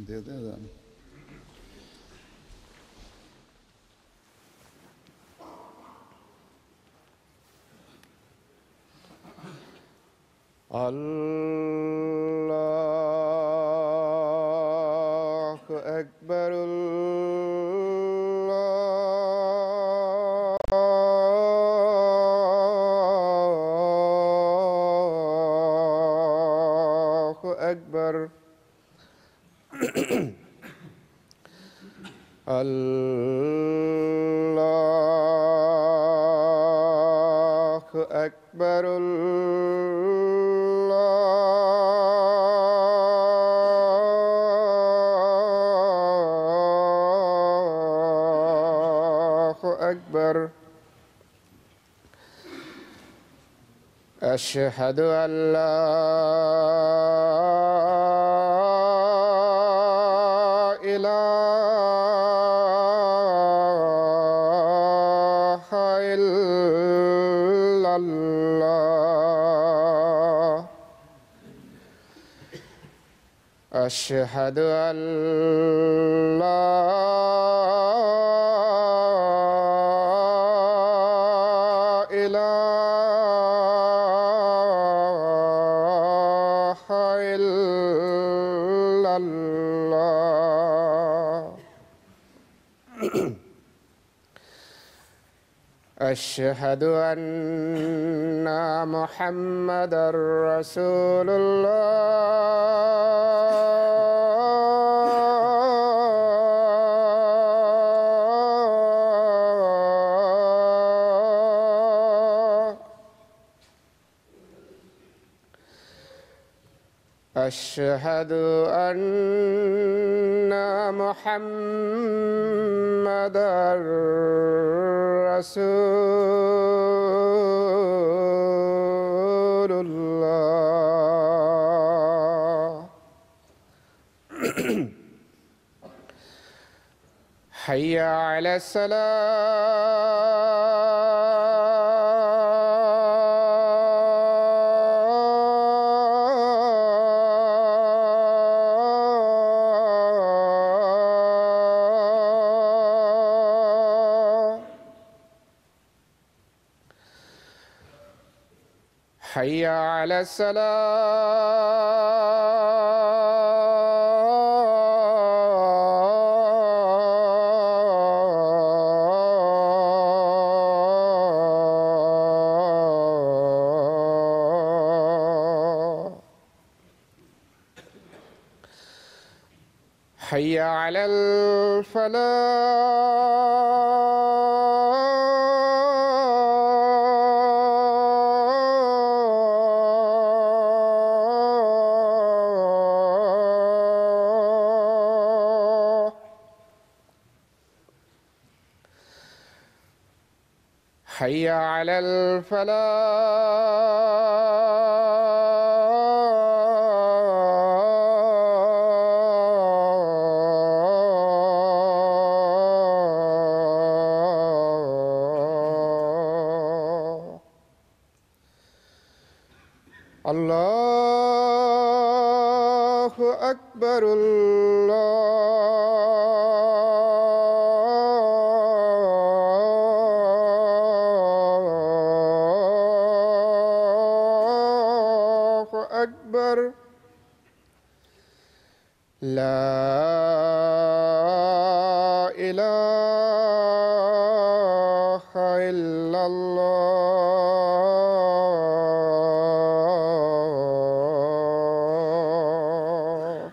दे दें अजान الله أكبر الله أكبر الله أكبر الله أكبر أشهد أن لا إله إلا الله أشهد أن لا إله إلا الله أشهد أن محمدا رسول الله أشهد أن محمدا رسول الله حي على الصلاة حي على الصلاة حي على الفلاح حي على الفلاح الله أكبر الله أكبر لا إله إلا الله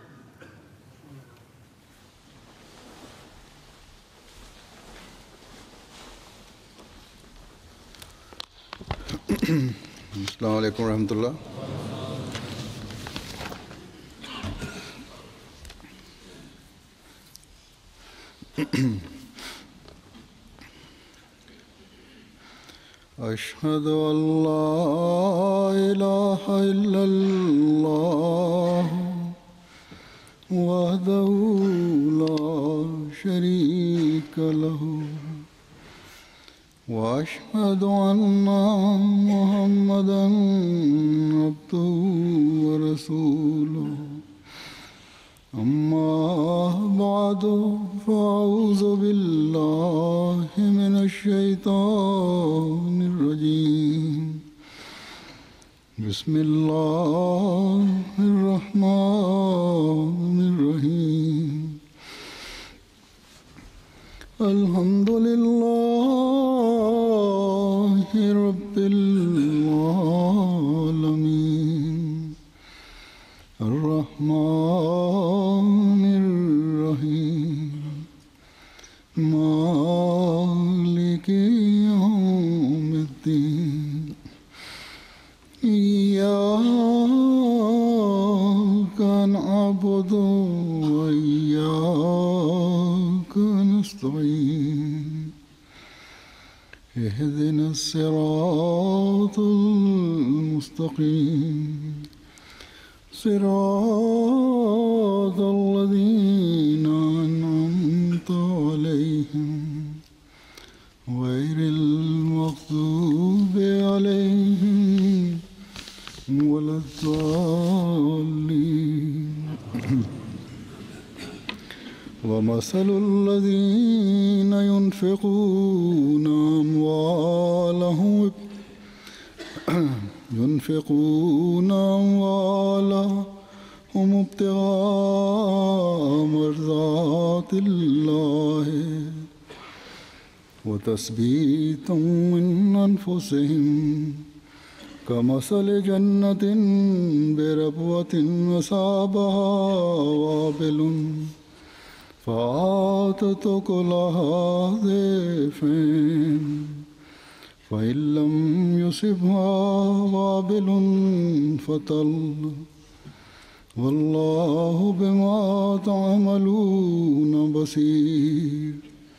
السلام عليكم ورحمة الله أشهد أن لا إله إلا الله وحده لا شريك له واشهد ان محمدا عبده ورسوله أما بعد فأعوذ بالله من الشيطان الرجيم بسم الله الرحمن الرحيم الحمد لله رب العالمين الرحمن الرحيم مالك يوم الدين إياك نعبد وإياك نستعين اهدنا الصراط المستقيم صراط الذين أنعمت عليهم غير المغضوب عليهم ولا الضالين ومثل الذين ينفقون أموالهم ينفقون أموالهم ابتغاء مرضات الله وتثبيتا من أنفسهم كمثل جنة بربوة أصابها وابل فآتت كلها ضيفين فإن لم يصبها وابل فطل والله بما تعملون بصير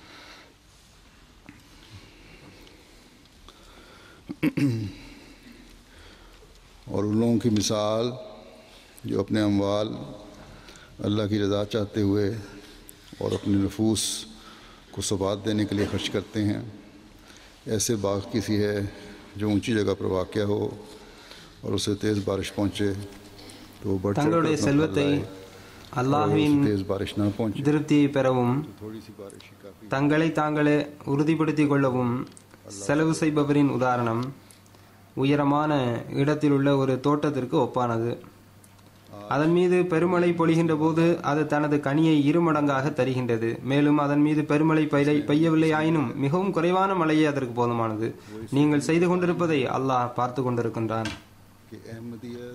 और उन लोगों की मिसाल जो अपने अमवाल अल्लाह की रज़ा चाहते हुए और अपने नफूस को सबात देने के लिए खर्च करते हैं ऐसे बाग की सी है जो ऊंची जगह पर वाक़ हो और उसे तेज़ बारिश पहुँचे तो वो बढ़ चढ़कर தங்களுடைய अपना फल செல்வத்தை लाए। और அல்லாஹ்வின் उसे तेज़ बारिश ना पहुँचे திருப்தியை பெறவும் थोड़ी सी बारिश ही काफ़ी தங்களை தாங்களே உறுதிப்படுத்திக் கொள்ளவும் செலவு செய்பவரின் உதாரணம் உயரமான இடத்தில் உள்ள ஒரு தோட்டத்திற்கு ஒப்பானது அதன் மீது பெருமழை பொழிகின்ற போது அது தனது கனியை இருமடங்காக தருகின்றது மேலும் அதன் மீது பெருமழை பெய்ய பெய்யவில்லை ஆயினும் மிகவும் குறைவான மழையே அதற்கு போதுமானது நீங்கள் செய்து கொண்டிருப்பதை அல்லாஹ் பார்த்து கொண்டிருக்கின்றான் कि अहमदियत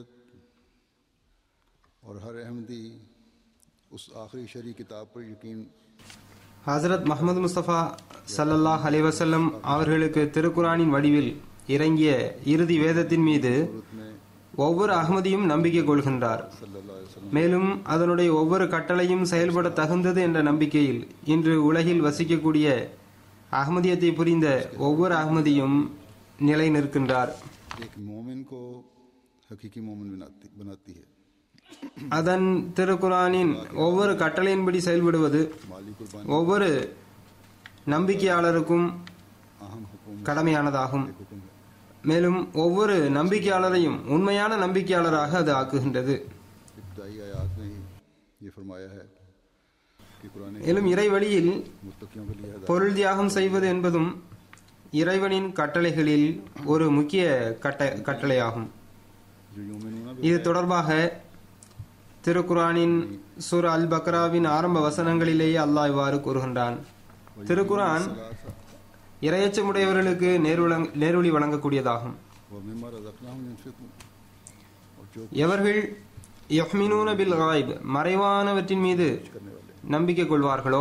और हर अहमदी उस आखिरी शरी किताब पर यकीन ஹசரத் முகமது முஸ்தபா ஸல்லல்லாஹு அலைஹி வஸல்லம் அவர்களுக்கு திருக்குரானின் வடிவில் இறங்கிய இறுதி வேதத்தின் மீது ஒவ்வொரு அகமதியும் நம்பிக்கை கொள்கின்றார் सल्लल्लाहु अलैहि वसल्लम மேலும் அதனுடைய ஒவ்வொரு கட்டளையும் செயல்பட தகுந்தது என்ற நம்பிக்கையில் இன்று உலகில் வசிக்கக்கூடிய அகமதியத்தை புரிந்த ஒவ்வொரு அகமதியும் நிலை நிற்கின்றார் एक मोमिन को हकीकी मोमिन बनाती बनाती है அதன் திருக்குரானின் ஒவ்வொரு கட்டளையின்படி செயல்படுவது माली कुर्बानी ஒவ்வொரு நம்பிக்கையாளருக்கும் अहम हुक्म கடமையானதாகும் हुक्म है மேலும் ஒவ்வொரு நம்பிக்கையாளரையும் உண்மையான நம்பிக்கையாளராக அது ஆக்குகின்றது इब्तदाई आयात में ही ये फरमाया है कि कुरान மேலும் இறை வழியில் मुत्तकियों के लिए हदायत பொருள் தியாகம் செய்வது என்பதும் இறைவனின் கட்டளைகளில் ஒரு முக்கிய கட்ட கட்டளையாகும் जो यूमिनूना இது தொடர்பாக திருக்குரானின் சூர் அல் பக்ராவின் ஆரம்ப வசனங்களிலேயே அல்லாஹ் இவ்வாறு கூறுகின்றான் திருக்குரான் இரையச்சமுடையவர்களுக்கு நேர்வழங் நேர்வழி வழங்கக்கூடியதாகும் व मिम्मा रज़क़नाहुम युनफ़िक़ून और जो எவர்கள் யஹ்மினூன பில் காய்ப் மறைவானவற்றின் மீது करने वाले நம்பிக்கை கொள்வார்களோ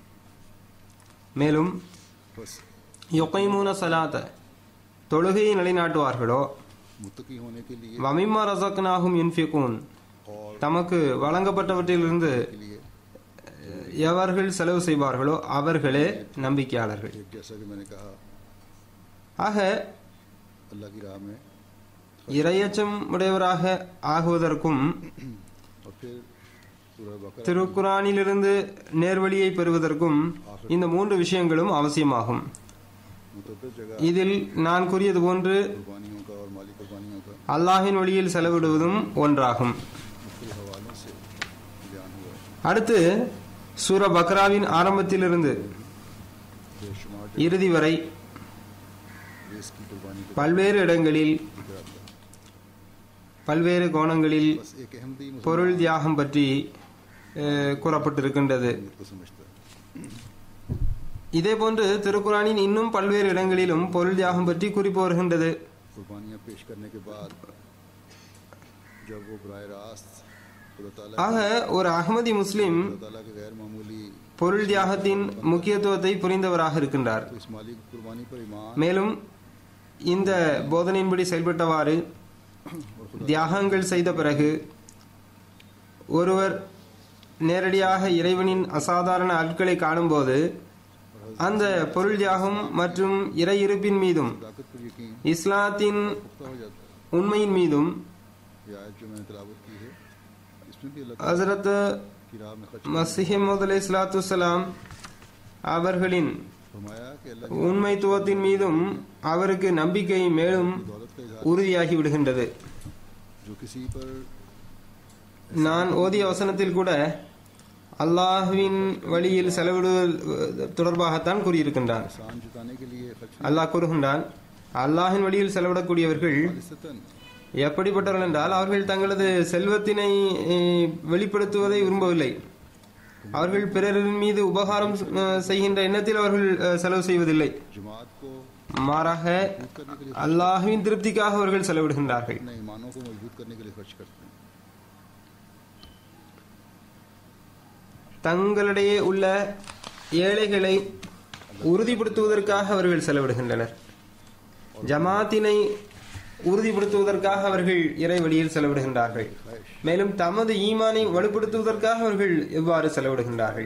மேலும் बस யொகைமூன சலாத்த தொழுகையை நிலைநாட்டுவார்களோ मुत्तकी होने के लिए வமிம்மா ரசக்னாகும் யுன்ஃபிகூன் और தமக்கு வழங்கப்பட்டவற்றிலிருந்து के लिए எவர்கள் செலவு செய்வார்களோ அவர்களே நம்பிக்கையாளர்கள் एक जैसा कि मैंने कहा ஆக अल्लाह की राह में இரையச்சம் உடையவராக ஆகுவதற்கும் और फिर सूरह बकरा திருக்குரானிலிருந்து நேர்வழியை பெறுவதற்கும் இந்த மூன்று விஷயங்களும் அவசியமாகும் मुतद जगह இதில் நான் கூறியது போன்று कुर्बानियों का और माली कुर्बानियों का அல்லாஹின் வழியில் செலவிடுவதும் ஒன்றாகும் मुख्तलिफ हवालों से बयान हुआ है அடுத்து சூர பக்ராவின் ஆரம்பத்திலிருந்து बेशुमार இறுதி வரை देश की कुर्बानी को பல்வேறு இடங்களில் जिक्र आता है பல்வேறு கோணங்களில் बस एक अहमदी मुसलमान பொருள் தியாகம் பற்றி அஹ், கூறப்பட்டிருக்கின்றது को समझता है இதே போன்று திருக்குறானின் இன்னும் பல்வேறு இடங்களிலும் பொருள் தியாகம் பற்றி குறிப்பு வருகின்றது कुर्बानियाँ पेश करने के बाद जब वो बरह रास्त खुदा ताला ஆக ஒரு அகமதி முஸ்லிம் खुदा ताला के गैर मामूली பொருள் தியாகத்தின் முக்கியத்துவத்தை புரிந்தவராக இருக்கின்றார் तो इस माली की कुर्बानी पर ईमान மேலும் இந்த போதனையின்படி செயல்பட்டவாறு தியாகங்கள் செய்த பிறகு ஒருவர் நேரடியாக இறைவனின் அசாதாரண ஆட்களை காணும்போது அந்த பொருள் தியாகம் மற்றும் இறை இருப்பின் மீதும் ताकत पर यकीन இஸ்லாத்தின் पुख्ता हो जाता உண்மையின் மீதும் है ये आयत जो मैंने तलावत की है इसमें भी अल्लाह ஹசரத் की राह में खर्च மசிஹமது அலை சலாத்துலாம் அவர்களின் फरमाया कि अल्लाह உண்மைத்துவத்தின் மீதும் அவருக்கு நம்பிக்கை மேலும் की दौलत का इजहार உறுதியாகி விடுகின்றது जो किसी पर நான் ஓதிய வசனத்தில் கூட அல்லாஹ்வின் வழியில் செலவிடுவது தொடர்பாகத்தான் கூறியிருக்கின்றான் एहसान जुटाने के लिए खर्च அல்லாஹ் கூறுகின்றான் அல்லாஹ்வின் வழியில் செலவிடக்கூடியவர்கள் खालिसतन எப்படிப்பட்டவர்கள் என்றால் அவர்கள் தங்களது செல்வத்தினை eh, வெளிப்படுத்துவதை விரும்பவில்லை அவர்கள் பிறரின் மீது உபகாரம் அஹ், செய்கின்ற எண்ணத்தில் அவர்கள் அஹ், செலவு செய்வதில்லை जमात को மாறாக मजबूत करने के लिए அல்லாஹ்வின் திருப்திக்காக அவர்கள் செலவிடுகின்றார்கள் अपने ईमानों को मजबूत करने के लिए खर्च करते हैं தங்களிடையே உள்ள ஏழைகளை உறுதிப்படுத்துவதற்காக அவர்கள் செலவிடுகின்றனர் ஜமாத்தினை உறுதிப்படுத்துவதற்காக அவர்கள் இறை வழியில் செலவிடுகின்றார்கள் மேலும் தமது ஈமானை வலுப்படுத்துவதற்காக அவர்கள் எவ்வாறு செலவிடுகின்றார்கள்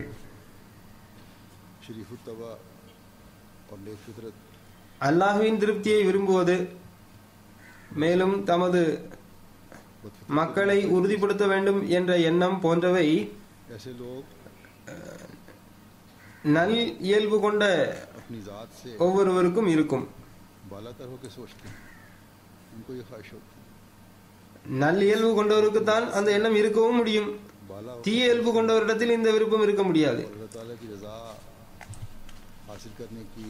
शरीफ तवा और नेक फितरत அல்லாஹ்வின் திருப்தியை விரும்புவது மேலும் தமது மக்களை உறுதிப்படுத்த வேண்டும் என்ற எண்ணம் போன்றவை ऐसे लोग நல் இயல்பு கொண்ட अपनी ज़ात से ஒவ்வொருவருக்கும் இருக்கும் बालातर होकर सोचते हैं उनको ये ख्वाहिश होती है நல் இயல்பு கொண்டவருக்குத்தான் அந்த எண்ணம் இருக்கவும் முடியும் बाला हो தீய இயல்பு கொண்டவரிடத்தில் இந்த விருப்பம் இருக்க முடியாது और अल्लाह ताला की रज़ा हासिल करने की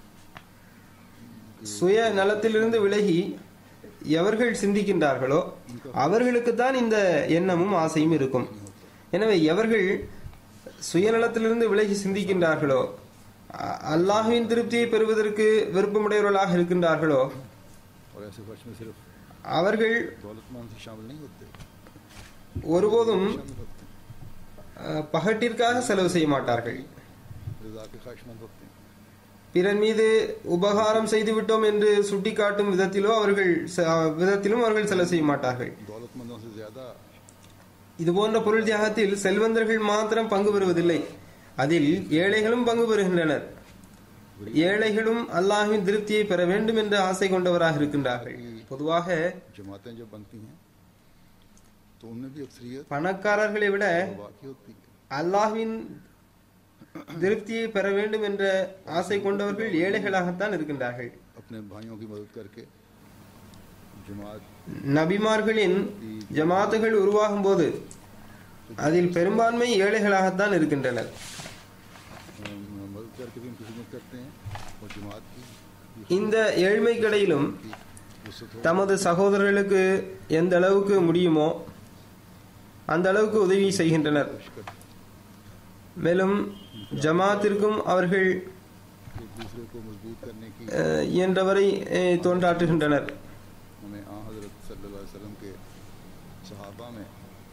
சுய நலத்திலிருந்து விலகி எவர்கள் சிந்திக்கின்றார்களோ அவர்களுக்குத்தான் இந்த எண்ணமும் ஆசையும் இருக்கும் எனவே எவர்கள் சுயநலத்திலிருந்து விலகி சிந்திக்கின்றார்களோ அ- அல்லாஹ்வின் திருப்தியை பெறுவதற்கு விருப்பமுடையவர்களாக இருக்கின்றார்களோ और ऐसे खर्च में सिर्फ அவர்கள் दौलतमंद ही शामिल नहीं होते ஒருபோதும் शामिल होते हैं அஹ், பகட்டிற்காக செலவு செய்ய மாட்டார்கள் रज़ा के ख्वाहिशमंद होते हैं பிறன் மீது உபகாரம் செய்து விட்டோம் என்று சுட்டிக்காட்டும் விதத்திலோ அவர்கள் ச- விதத்திலும் அவர்கள் செலவு செய்ய மாட்டார்கள் दौलतमंदों से ज़्यादा இது போன்ற பொருள் தியாகத்தில் செல்வந்தர்கள் மாத்திரம் பங்கு பெறுவதில்லை அதில் ஏழைகளும் பங்கு பெறுகின்றனர் ஏழைகளும் அல்லாஹ்வின் திருப்தியை பெற வேண்டும் என்ற ஆசை கொண்டவராக இருக்கின்றார்கள் பொதுவாக जमातें जब बनती हैं तो उनमें भी अक्सरियत பணக்காரர்களை விட बाकी होती है அல்லாஹ்வின் திருப்தியை பெற வேண்டும் என்ற ஆசை கொண்டவர்கள் ஏழைகளாகத்தான் இருக்கின்றார்கள் अपने भाइयों की मदद करके जमात நபிமார்களின் ஜமாத்துகள் உருவாகும் போது அதில் பெரும்பான்மை ஏழைகளாகத்தான் இருக்கின்றனர் अम, मदद करके भी उनकी खिदमत करते हैं और जमात की இந்த ஏழ்மைக்கடையிலும் वसत हो தமது சகோதரர்களுக்கு எந்த அளவுக்கு முடியுமோ அந்த அளவுக்கு உதவி செய்கின்றனர் कोशिश करते हैं மேலும் ஜமாத்திற்கும் அவர்கள் एक दूसरे को मजबूत करने की அஹ், இயன்றவரை அஹ், தோன்றாற்றுகின்றனர் हमें आ हजरत सल्लल्लाहु अलैहि वसल्लम के सहाबा में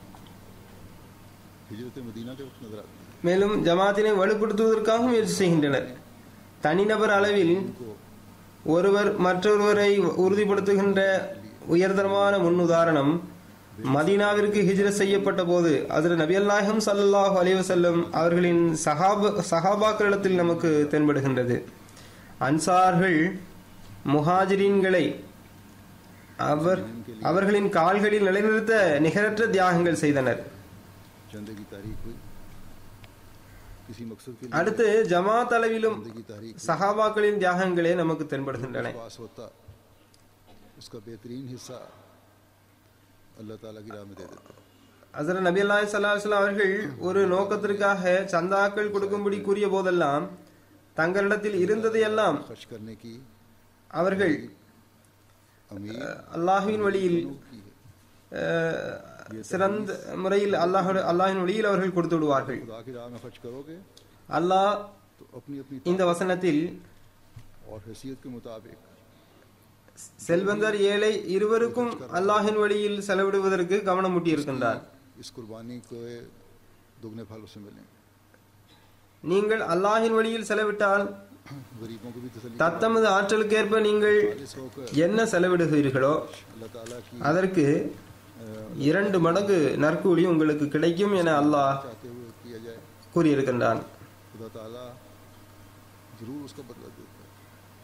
हिजरत मदीना के वक्त नजर आती है மேலும் ஜமாத்தினை வலுப்படுத்துவதற்காக முயற்சி செய்கின்றனர் தனிநபர் அளவில் उनको ஒருவர் மற்றொருவரை உறுதிப்படுத்துகின்ற உயர்தரமான முன்னுதாரணம் மதீனாவிற்கு ஹிஜ்ரத் செய்யப்பட்ட போது அதில் நபியல் நாயகம் ஸல்லல்லாஹு அலைஹி வஸல்லம் அவர்களின் சஹாப சஹாபாக்களிடத்தில் நமக்கு தென்படுகின்றது அன்சார்கள் முஹாஜிரீன்களை அவர் அவர்களின் கால்களில் நிலைநிறுத்த நிகரற்ற தியாகங்கள் செய்தனர் चंदे की तारीख हुई किसी मकसद के लिए அடுத்து ஜமாத் அளவிலும் चंदे की तारीख சஹாபாக்களின் தியாகங்களே நமக்கு தென்படுகின்றன पास होता उसका बेहतरीन हिस्सा अल्लाह ताला की राह में दे देता ஹசரத் நபி அல்லாஹ் ஸல்லல்லாஹு அவர்கள் ஒரு நோக்கத்திற்காக சந்தாக்கள் கொடுக்கும்படி கூறிய போதெல்லாம் தங்களிடத்தில் இருந்ததையெல்லாம் खर्च करने की அவர்கள் अमीर அல்லாஹ்வின் வழியில் की है அஹ், சிறந்த முறையில் அல்லாஹ் அல்லாஹின் வழியில் அவர்கள் கொடுத்து விடுவார்கள் खुदा की राह में खर्च करोगे அல்லாஹ் तो अपनी अपनी இந்த வசனத்தில் और हैसियत के मुताबिक செல்வந்தர் ஏழை இருவருக்கும் அல்லாஹின் வழியில் செலவிடுவதற்கு கவனம் ஊட்டியிருக்கின்றார் इस कुर्बानी को दुगने फल उसे मिलेंगे நீங்கள் அல்லாஹின் வழியில் செலவிட்டால் गरीबों को भी तसली தத்தமது ஆற்றலுக்கேற்ப நீங்கள் खालिस होकर என்ன செலவிடுகிறீர்களோ अल्लाह ताला की அதற்கு இரண்டு மடங்கு நற்கூலி உங்களுக்கு கிடைக்கும் என அல்லாஹ் चाहते हुए किया जाए கூறியிருக்கின்றான் खुदा ताला जरूर उसका बदला देता है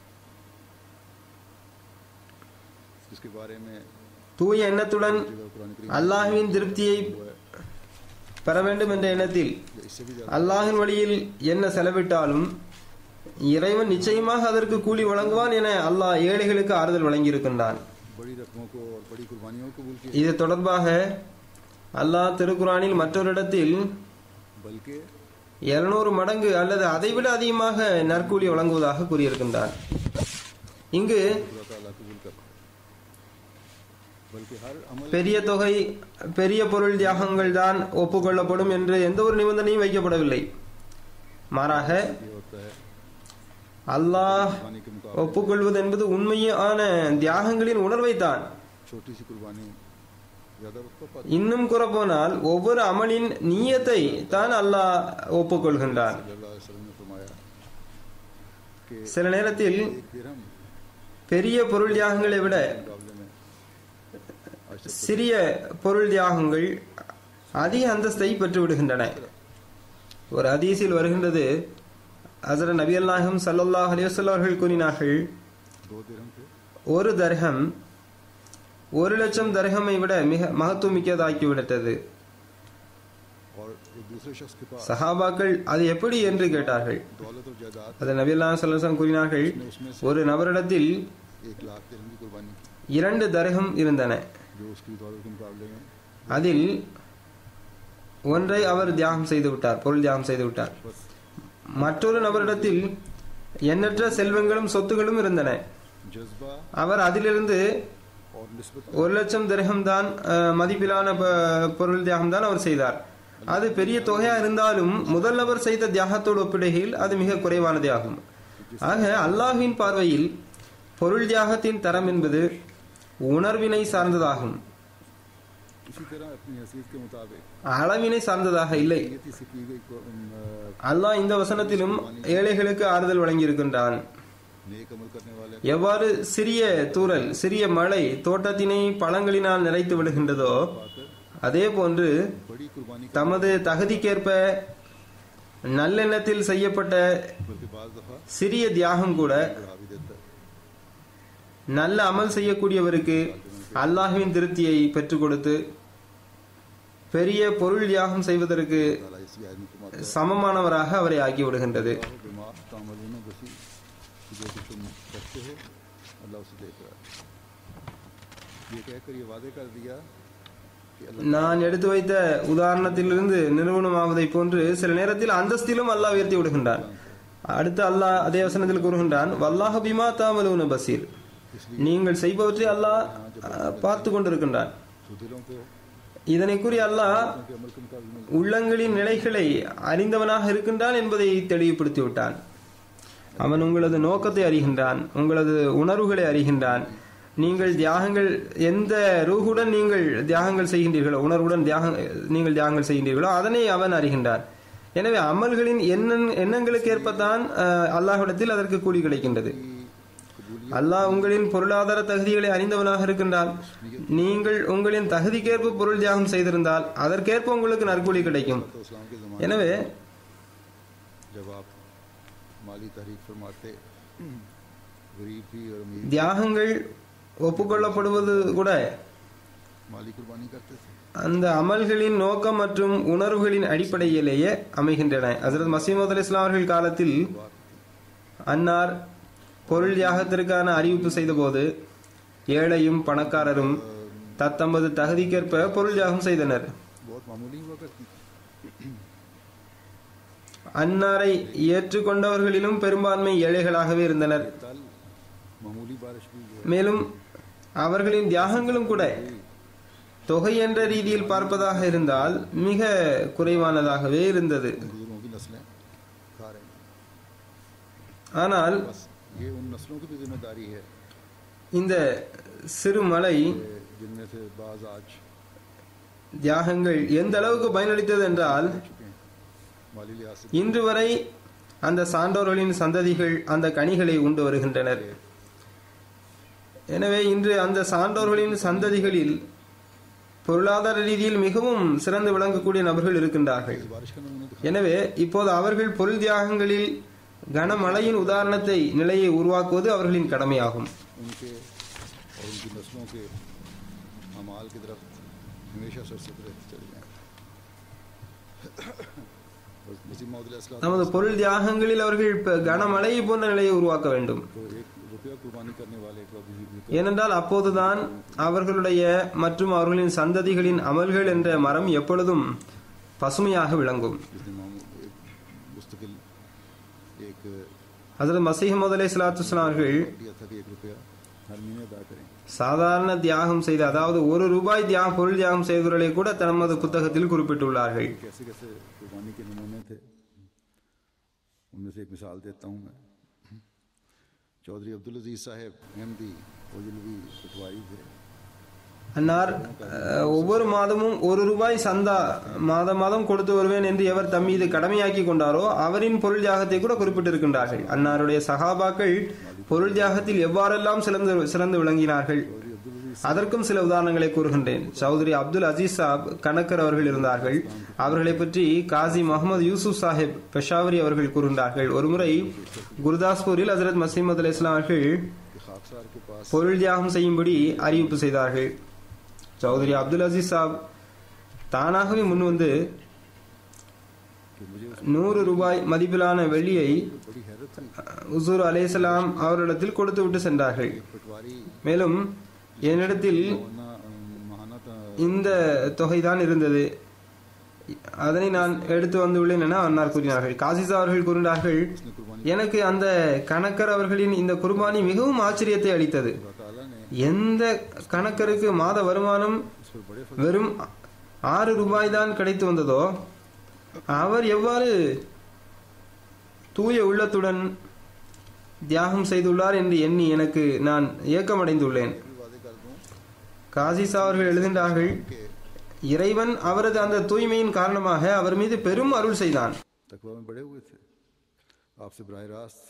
इसके बारे में தூய எண்ணத்துடன் जगह कुरान करीम அல்லாஹ்வின் திருப்தியை பெற வேண்டும் என்ற எண்ணத்தில் या इससे भी ज्यादा அல்லாஹின் வழியில் என்ன செலவிட்டாலும் இறைவன் நிச்சயமாக அதற்கு கூலி வழங்குவான் என அல்லாஹ் ஏழைகளுக்கு ஆறுதல் வழங்கியிருக்கின்றான் बड़ी रकमों को और बड़ी कुर्बानियों को कबूल किया இது தொடர்பாக அல்லாஹ் திருக்குரானில் மற்றொரு இடத்தில் बल्कि 700 மடங்கு அல்லது அதைவிட அதிகமாக நற்கூலி வழங்குவதாக கூறியிருக்கின்றான் இங்கு खुदा ताला कबूल कर बल्कि हर अमल பெரிய தொகை பெரிய பொருள் தியாகங்கள் தான் ஒப்புக்கொள்ளப்படும் என்று எந்த ஒரு நிபந்தனையும் வைக்கப்படவில்லை மாறாக ये होता है அல்லாஹ் कुर्बानी के मुकाबले ஒப்புக்கொள்வது என்பது உண்மையான தியாகங்களின் உணர்வை தான் छोटी सी कुर्बानी ज्यादा वक्त पाती இன்னும் கூறப்போனால் ஒவ்வொரு அமலின் நீயத்தை தான் அல்லாஹ் ஒப்புக்கொள்கின்றான் अल्लाह वसल्लम ने फरमाया कि சில நேரத்தில் एक दिरहम பெரிய பொருள் தியாகங்களை விட मुकाबले में आज तक சிறிய பொருள் தியாகங்கள் அதிக அந்தஸ்தை பெற்று விடுகின்றன ஒரு ஹதீஸில் வருகின்றது ஹசரத் நபி அல்லாஹும் சல்லல்லாஹ் அலைவசல்ல அவர்கள் கூறினார்கள் दो दिरहम थे ஒரு தர்ஹம் ஒரு லட்சம் தர்ஹமை விட மிக மகத்துவமிக்கதாக்கிவிட்டது और एक दूसरे शख्स के पास சஹாபாக்கள் அது எப்படி என்று கேட்டார்கள் दौलत और जायदाद அதை நபி அல்லாஹ் சல்லல்லாஹு கூறினார்கள் ஒரு நபரிடத்தில் एक लाख दिरहम की कुर्बानी की இரண்டு தர்ஹம் இருந்தன जो उसकी दौलत के मुकाबले में அதில் ஒன்றை அவர் தியாகம் செய்து விட்டார் பொருள் தியாகம் செய்து விட்டார் बस மற்றொரு நபரிடத்தில் எண்ணற்ற செல்வங்களும் சொத்துகளும் இருந்தன जज्बा அவர் அதிலிருந்து और निस्बत ஒரு லட்சம் திரகம் தான் அஹ், மதிப்பிலான ப- பொருள் தியாகம் தான் அவர் செய்தார் அது பெரிய தொகையா இருந்தாலும் முதல் நபர் செய்த தியாகத்தோடு ஒப்பிடுகையில் அது மிக குறைவானதே ஆகும் ஆக அல்லாஹ்வின் பார்வையில் பொருள் தியாகத்தின் தரம் என்பது உணர்வினை சார்ந்ததாகும் इसी तरह अपनी हैसियत के मुताबिक அளவினை சார்ந்ததாக இல்லை नियति से की गई को- अम, அல்லாஹ் இந்த வசனத்திலும் ஏழைகளுக்கு ஆறுதல் வழங்கியிருக்கின்றான் नेक अमल करने वाले எவ்வாறு சிறிய தூறல் சிறிய மழை தோட்டத்தினை பழங்களினால் நிறைத்து விடுகின்றதோ पाकर அதே போன்று बड़ी कुर्बानी का தமது தகுதிக்கேற்ப நல்லெண்ணத்தில் செய்யப்பட்ட बल्कि बाज दफा சிறிய தியாகம் கூட बढ़ा भी देता है நல்ல அமல் செய்யக்கூடியவருக்கு அல்லாஹ்வின் திருப்தியை பெற்றுக் கொடுத்து பெரிய பொருள் தியாகம் செய்வதற்கு ताला इसी आदमी को माता சமமானவராக அவரை ஆக்கி விடுகின்றது दिमाग तामलून बसी कि जो कुछ तुम करते हो अल्लाह उसे देख रहा है ये कहकर ये वादे कर दिया कि अल्लाह நான் எடுத்து வைத்த உதாரணத்திலிருந்து நிறுவனமாவதை போன்று சில நேரத்தில் அந்தஸ்திலும் அல்லாஹ் உயர்த்தி விடுகின்றான் அடுத்து அல்லாஹ் அதே வசனத்தில் கூறுகின்றான் வல்லாஹ பிமா தாமலூன பசீர் நீங்கள் செய்பவற்றை அல்லாஹ் அஹ், பார்த்து கொண்டிருக்கின்றான் जो दिलों को இதனை கூறி அல்லாஹ் उनके अमल के मुकाबले में உள்ளங்களின் நிலைகளை அறிந்தவனாக இருக்கின்றான் என்பதை தெளிவுபடுத்தி விட்டான் அவன் உங்களது நோக்கத்தை அறிகின்றான் உங்களது உணர்வுகளை அறிகின்றான் நீங்கள் தியாகங்கள் எந்த ரூகுடன் நீங்கள் தியாகங்கள் செய்கின்றீர்களோ உணர்வுடன் தியாகம் நீங்கள் தியாகங்கள் செய்கின்றீர்களோ அதனை அவன் அறிகின்றான் எனவே அமல்களின் எண்ண எண்ணங்களுக்கு ஏற்பத்தான் அஹ், அல்லாஹ்விடத்தில் அதற்கு கூலி கிடைக்கின்றது कबूलियत அல்லாஹ் உங்களின் பொருளாதார தகுதிகளை அறிந்தவனாக இருக்கின்றான் நீங்கள் உங்களின் தகுதிக்கேற்ப பொருள் தியாகம் செய்திருந்தால் அதற்கேற்ப உங்களுக்கு நற்கூலி கிடைக்கும் तो इस्लाम के ज़माने எனவே जब आप माली तहरीक फरमाते गरीब भी और अमीर தியாகங்கள் ஒப்புக்கொள்ளப்படுவது கூட माली कुर्बानी करते थे அந்த அமல்களின் நோக்கம் மற்றும் உணர்வுகளின் அடிப்படையிலேயே அமைகின்றன ஹசரத் மசீமது அலி இஸ்லாம் அவர்கள் காலத்தில் அன்னார் பொருள் தியாகத்திற்கான அறிவிப்பு செய்தபோது ஏழையும் பணக்காரரும் தத்தமது தகுதிக்கேற்ப பொருள் தியாகம் செய்தனர் बहुत मामूली हुआ करती थी அன்னாரை ஏற்றுக்கொண்டவர்களிலும் பெரும்பான்மை ஏழைகளாகவே இருந்தனர் कल मामूली बारिश भी जो மேலும் அவர்களின் தியாகங்களும் கூட தொகை என்ற ரீதியில் பார்ப்பதாக இருந்தால் மிக குறைவானதாகவே இருந்தது इन बुजुर्गों की नस्लें खा रहे हैं ஆனால் बस ये उन नस्लों की भी जिम्मेदारी है இந்த சிறு மலை कि जिनमें से बाज आज தியாகங்கள் எந்த அளவுக்கு பயனளித்தது என்றால் चुके हैं माली लिहाज से இன்று வரை அந்த சான்றோர்களின் சந்ததிகள் அந்த கனிகளை உண்டு வருகின்றனர் எனவே இன்று அந்த சான்றோர்களின் சந்ததிகளில் பொருளாதார ரீதியில் மிகவும் சிறந்து விளங்கக்கூடிய நபர்கள் இருக்கின்றார்கள் इस बारिश का नमूना दिखा எனவே இப்போது அவர்கள் பொருள் தியாகங்களில் கனமழையின் உதாரணத்தை நிலையை உருவாக்குவது அவர்களின் கடமையாகும் उनके और उनकी नस्लों के अमाल की तरफ हमेशा सरसत रहते चले जाएं बस नसीम मौदूद நமது பொருள் தியாகங்களில் அவர்கள் இப்ப கனமழையை போன்ற நிலையை உருவாக்க வேண்டும் तो एक रुपया कुर्बानी करने वाले एक बाबू जी भी ஏனென்றால் அப்போதுதான் அவர்களுடைய மற்றும் அவர்களின் சந்ததிகளின் அமல்கள் என்ற மரம் எப்பொழுதும் பசுமையாக விளங்கும் जिसने मामू एक मुस्तकिल एक ஹசரத் மசீஹ் அலை சலாத்து அவர்கள் दिया था कि एक रुपया हर महीने अदा करें சாதாரண தியாகம் செய்த அதாவது ஒரு ரூபாய் தியாகம் பொருள் தியாகம் செய்தவர்களை கூட தமது புத்தகத்தில் குறிப்பிட்டுள்ளார்கள் कैसे कैसे कुर्बानी के नमूने थे उनमें से एक मिसाल देता हूँ मैं चौधरी अब्दुल अजीज साहब अहमदी ओजलवी पटवारी थे அன்னார் அஹ், ஒவ்வொரு மாதமும் ஒரு ரூபாய் சந்தா மாதம் மாதம் கொடுத்து வருவேன் என்று எவர் தம் மீது கடமையாக்கி கொண்டாரோ அவரின் பொருள் தியாகத்தை கூட குறிப்பிட்டிருக்கின்றார்கள் அன்னாருடைய சகாபாக்கள் பொருள் தியாகத்தில் எவ்வாறெல்லாம் சிறந்து சிறந்து விளங்கினார்கள் அதற்கும் சில உதாரணங்களை கூறுகின்றேன் சௌத்ரி அப்துல் அசீஸ் சாப் கணக்கர் அவர்கள் இருந்தார்கள் அவர்களை பற்றி காசி முகமது யூசுப் சாஹிப் பெஷாவரி அவர்கள் கூறுகின்றார்கள் ஒருமுறை குருதாஸ்பூரில் ஹசரத் மசீமது அலி இஸ்லாம் அவர்கள் कि खाकसार के पास பொருள் தியாகம் செய்யும்படி அறிவிப்பு செய்தார்கள் சௌதரி அப்துல் அசீஸ் சாப் தானாகவே முன்வந்து कि मुझे उस நூறு ரூபாய் மதிப்பிலான வெள்ளியை बड़ी हैरत हुई உசூர் அலேசலாம் அவரிடத்தில் கொடுத்து விட்டு சென்றார்கள் पटवारी மேலும் என்னிடத்தில் मौना महाना था இந்த தொகைதான் இருந்தது அதனை நான் எடுத்து வந்துள்ளேன் என அன்னார் கூறினார்கள் காசிசா அவர்கள் கூறினார்கள் उसने कुर्बानी எனக்கு அந்த கணக்கர் அவர்களின் இந்த குர்பானி மிகவும் ஆச்சரியத்தை அளித்தது अल्लाह ताला ने எந்த கணக்கருக்கு மாத வருமானம் उस पर बड़े வெறும் ஆறு ரூபாய் தான் கிடைத்து வந்ததோ அவர் எவ்வாறு தூய உள்ளத்துடன் தியாகம் செய்துள்ளார் என்று எண்ணி எனக்கு நான் ஏக்கமடைந்துள்ளேன் भी वादे कर दूं காசிசா அவர்கள் எழுதுகின்றார்கள் कि இறைவன் அவரது அந்த தூய்மையின் காரணமாக அவர் மீது பெரும் அருள் செய்தான் तकवा में बड़े हुए थे आपसे बरह रास्त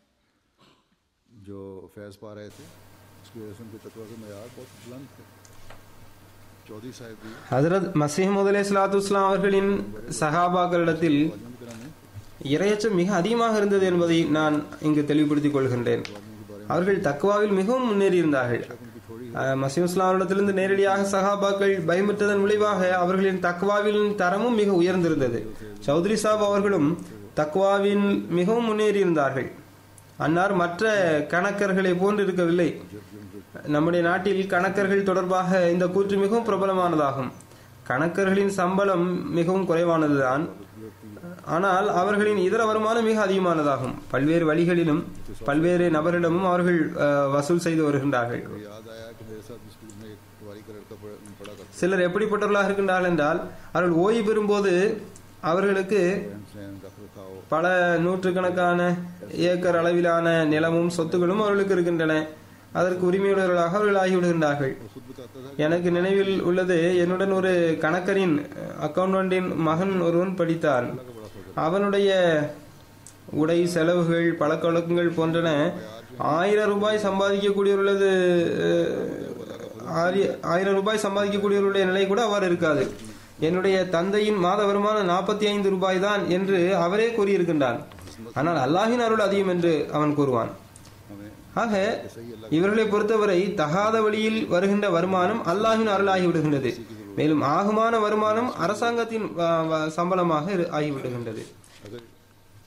जो फैज़ पा रहे थे उसकी वजह से उनके तकवा के मैार बहुत बुलंद थे चौधरी साहब भी ஹசரத் மசீஹமது அலி சலாத்து இஸ்லாம் அவர்களின் சகாபாக்களிடத்தில் वाजम कराम ने இரையச்சம் மிக அதிகமாக இருந்தது என்பதை நான் இங்கு தெளிவுபடுத்திக் கொள்கின்றேன் அவர்கள் தக்குவாவில் மிகவும் முன்னேறி இருந்தார்கள் उनकी थोड़ी மசீம் இஸ்லாமிடத்திலிருந்து நேரடியாக சகாபாக்கள் பயமுற்றதன் விளைவாக அவர்களின் தக்வாவின் தரமும் மிக உயர்ந்திருந்தது சௌத்ரி சாப் அவர்களும் தக்வாவின் மிகவும் முன்னேறி இருந்தார்கள் அன்னார் மற்ற கணக்கர்களை போன்று இருக்கவில்லை நம்முடைய நாட்டில் கணக்கர்கள் தொடர்பாக இந்த கூற்று மிகவும் பிரபலமானதாகும் கணக்கர்களின் சம்பளம் மிகவும் குறைவானதுதான் ஆனால் அவர்களின் இதர வருமானம் மிக அதிகமானதாகும் பல்வேறு வழிகளிலும் பல்வேறு நபரிடமும் அவர்கள் அஹ், வசூல் செய்து வருகின்றார்கள் मुझे याद आया कि मेरे साथ स्कूल में एक पटवारी का लड़का पढ़ा पढ़ा करता சிலர் எப்படிப்பட்டவர்களாக இருக்கின்றார்கள் என்றால் அவர்கள் ஓய்வு பெறும்போது அவர்களுக்கு रहन सहन रख रखाव பல நூற்றுக்கணக்கான ஏக்கர் அளவிலான நிலமும் சொத்துகளும் அவர்களுக்கு இருக்கின்றன அதற்கு உரிமையுள்ளவர்களாக அவர்கள் ஆகிவிடுகின்றார்கள் खुद बताता था எனக்கு நினைவில் உள்ளது என்னுடன் ஒரு கணக்கரின் அக்கௌண்டன்டின் மகன் ஒருவன் படித்தான் அவனுடைய உடை செலவுகள் பழக்க வழக்கங்கள் போன்றன ஆயிரம் ரூபாய் சம்பாதிக்கக்கூடியவர்களது அஹ், ஆரி- ஆயிரம் ரூபாய் சம்பாதிக்கக்கூடியவர்களுடைய நிலை கூட அவ்வாறு இருக்காது என்னுடைய தந்தையின் மாத வருமானம் நாற்பத்தி ஐந்து ரூபாய் தான் என்று அவரே கூறியிருக்கின்றான் ஆனால் அல்லாஹின் அருள் அதிகம் என்று அவன் கூறுவான் हमें ஆக இவர்களை பொறுத்தவரை தகாத வழியில் வருகின்ற வருமானம் அல்லாஹின் அருளாகி விடுகின்றது மேலும் ஆகுமான வருமானம் அரசாங்கத்தின் வ- வ- சம்பளமாக இரு- ஆகிவிடுகின்றது अगर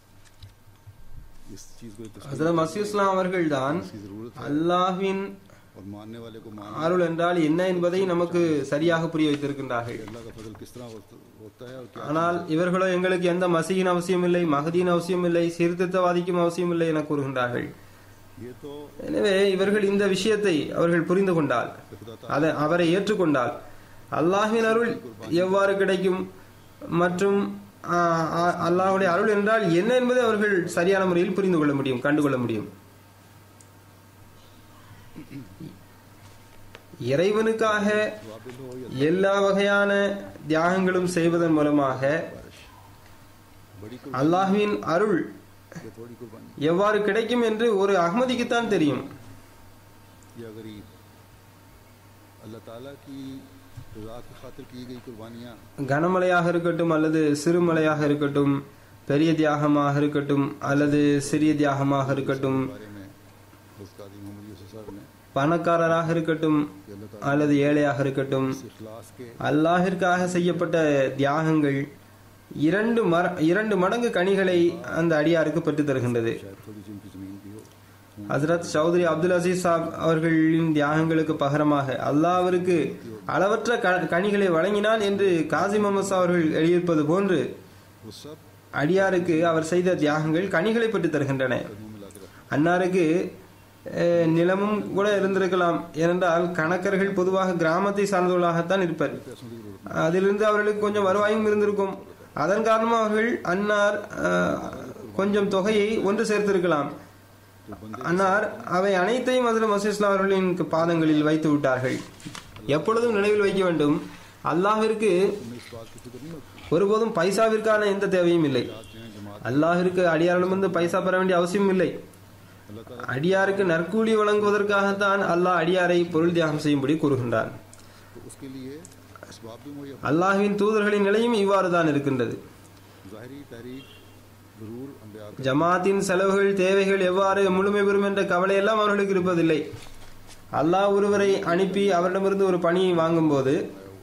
इस चीज़ को एक तस्वीर ஹசரத் மசீ இஸ்லாம் அவர்கள்தான் की ज़रूरत அல்லாஹ்வின் और मानने वाले को मान அருள் என்றால் என்ன என்பதை நமக்கு சரியாக புரிய வைத்திருக்கின்றார்கள் अल्लाह का फजल किस तरह होता- होता है और क्या ஆனால் இவர்களோ எங்களுக்கு எந்த மசீகின் அவசியம் இல்லை மகதியின் அவசியம் இல்லை சீர்திருத்தவாதிக்கும் அவசியம் இல்லை என கூறுகின்றார்கள் ये तो எனவே இவர்கள் இந்த விஷயத்தை அவர்கள் புரிந்து கொண்டால் அதை அவரை ஏற்றுக்கொண்டால் அல்லாஹ்வின் அருள் எவ்வாறு கிடைக்கும் மற்றும் ஆ, ஆ, அல்லாஹ்வுடைய அருள் என்றால் என்ன என்பதை அவர்கள் சரியான முறையில் புரிந்து கொள்ள முடியும் கண்டுகொள்ள முடியும் இறைவனுக்காக वाबिल हो या எல்லா வகையான தியாகங்களும் செய்வதன் மூலமாக बड़ी அல்லாஹ்வின் அருள் कुर्बानी या थोड़ी कुर्बानी எவ்வாறு கிடைக்கும் என்று ஒரு அகமதிக்குத்தான் தெரியும் या गरीब अल्लाह ताला की रजा की खातिर की गई कुर्बानियाँ கனமழையாக இருக்கட்டும் அல்லது சிறுமலையாக இருக்கட்டும் பெரிய தியாகமாக இருக்கட்டும் அல்லது சிறிய தியாகமாக இருக்கட்டும் बारे में उस्ताद मोहम्मद यूसुफ सर ने பணக்காரராக இருக்கட்டும் कि अल्लाह ताला அல்லது ஏழையாக இருக்கட்டும் इस इखलास के அல்லாஹிற்காக செய்யப்பட்ட தியாகங்கள் இரண்டு மர இரண்டு மடங்கு கனிகளை அந்த அடியாருக்கு பெற்று தருகின்றது शायद थोड़ी सी उनकी जमीन भी हो ஹசரத் சௌத்ரி அப்துல் அசீஸ் சாப் அவர்களின் தியாகங்களுக்கு பகரமாக அல்லாஹ் அவருக்கு அளவற்ற க- கனிகளை வழங்கினான் என்று காசி முகமது அவர்கள் எழுதியிருப்பது போன்று वो सब அடியாருக்கு அவர் செய்த தியாகங்கள் கனிகளை பெற்று தருகின்றன कदमों में लाकर रखा அன்னாருக்கு அஹ், நிலமும் கூட இருந்திருக்கலாம் ஏனென்றால் கணக்கர்கள் பொதுவாக கிராமத்தை சார்ந்தவர்களாகத்தான் இருப்பர் पैसों की जरूरत அதிலிருந்து அவர்களுக்கு கொஞ்சம் வருவாயும் இருந்திருக்கும் அதன் காரணமாக அவர்கள் அன்னார் அஹ், கொஞ்சம் தொகையை ஒன்று சேர்த்திருக்கலாம் तो बंदे அன்னார் அவை அனைத்தையும் அதில் மசீஸ்லா அவர்களின் பாதங்களில் வைத்து விட்டார்கள் எப்பொழுதும் நினைவில் வைக்க வேண்டும் அல்லாஹ்விற்கு में इस बात की फिक्र नहीं होती ஒருபோதும் பைசாவிற்கான எந்த தேவையும் இல்லை आज जो है जमात அல்லாஹிற்கு அடியாரிடமிருந்து பைசா பெற வேண்டிய அவசியம் இல்லை अल्लाह ताला அடியாருக்கு நற்கூலி வழங்குவதற்காகத்தான் அல்லாஹ் அடியாரை பொருள் தியாகம் செய்யும்படி கூறுகின்றார் तो उसके लिए इसबाब भी मुहैया அல்லாஹ்வின் தூதர்களின் நிலையும் இவ்வாறு தான் இருக்கின்றது ज़ाहरी तहरीक ज़रूर अम्बिया का ஜமாத்தின் செலவுகள் தேவைகள் எவ்வாறு முழுமை பெறும் என்ற கவலையெல்லாம் அவர்களுக்கு இருப்பதில்லை அல்லாஹ் ஒருவரை அனுப்பி அவரிடமிருந்து ஒரு பணியை வாங்கும்போது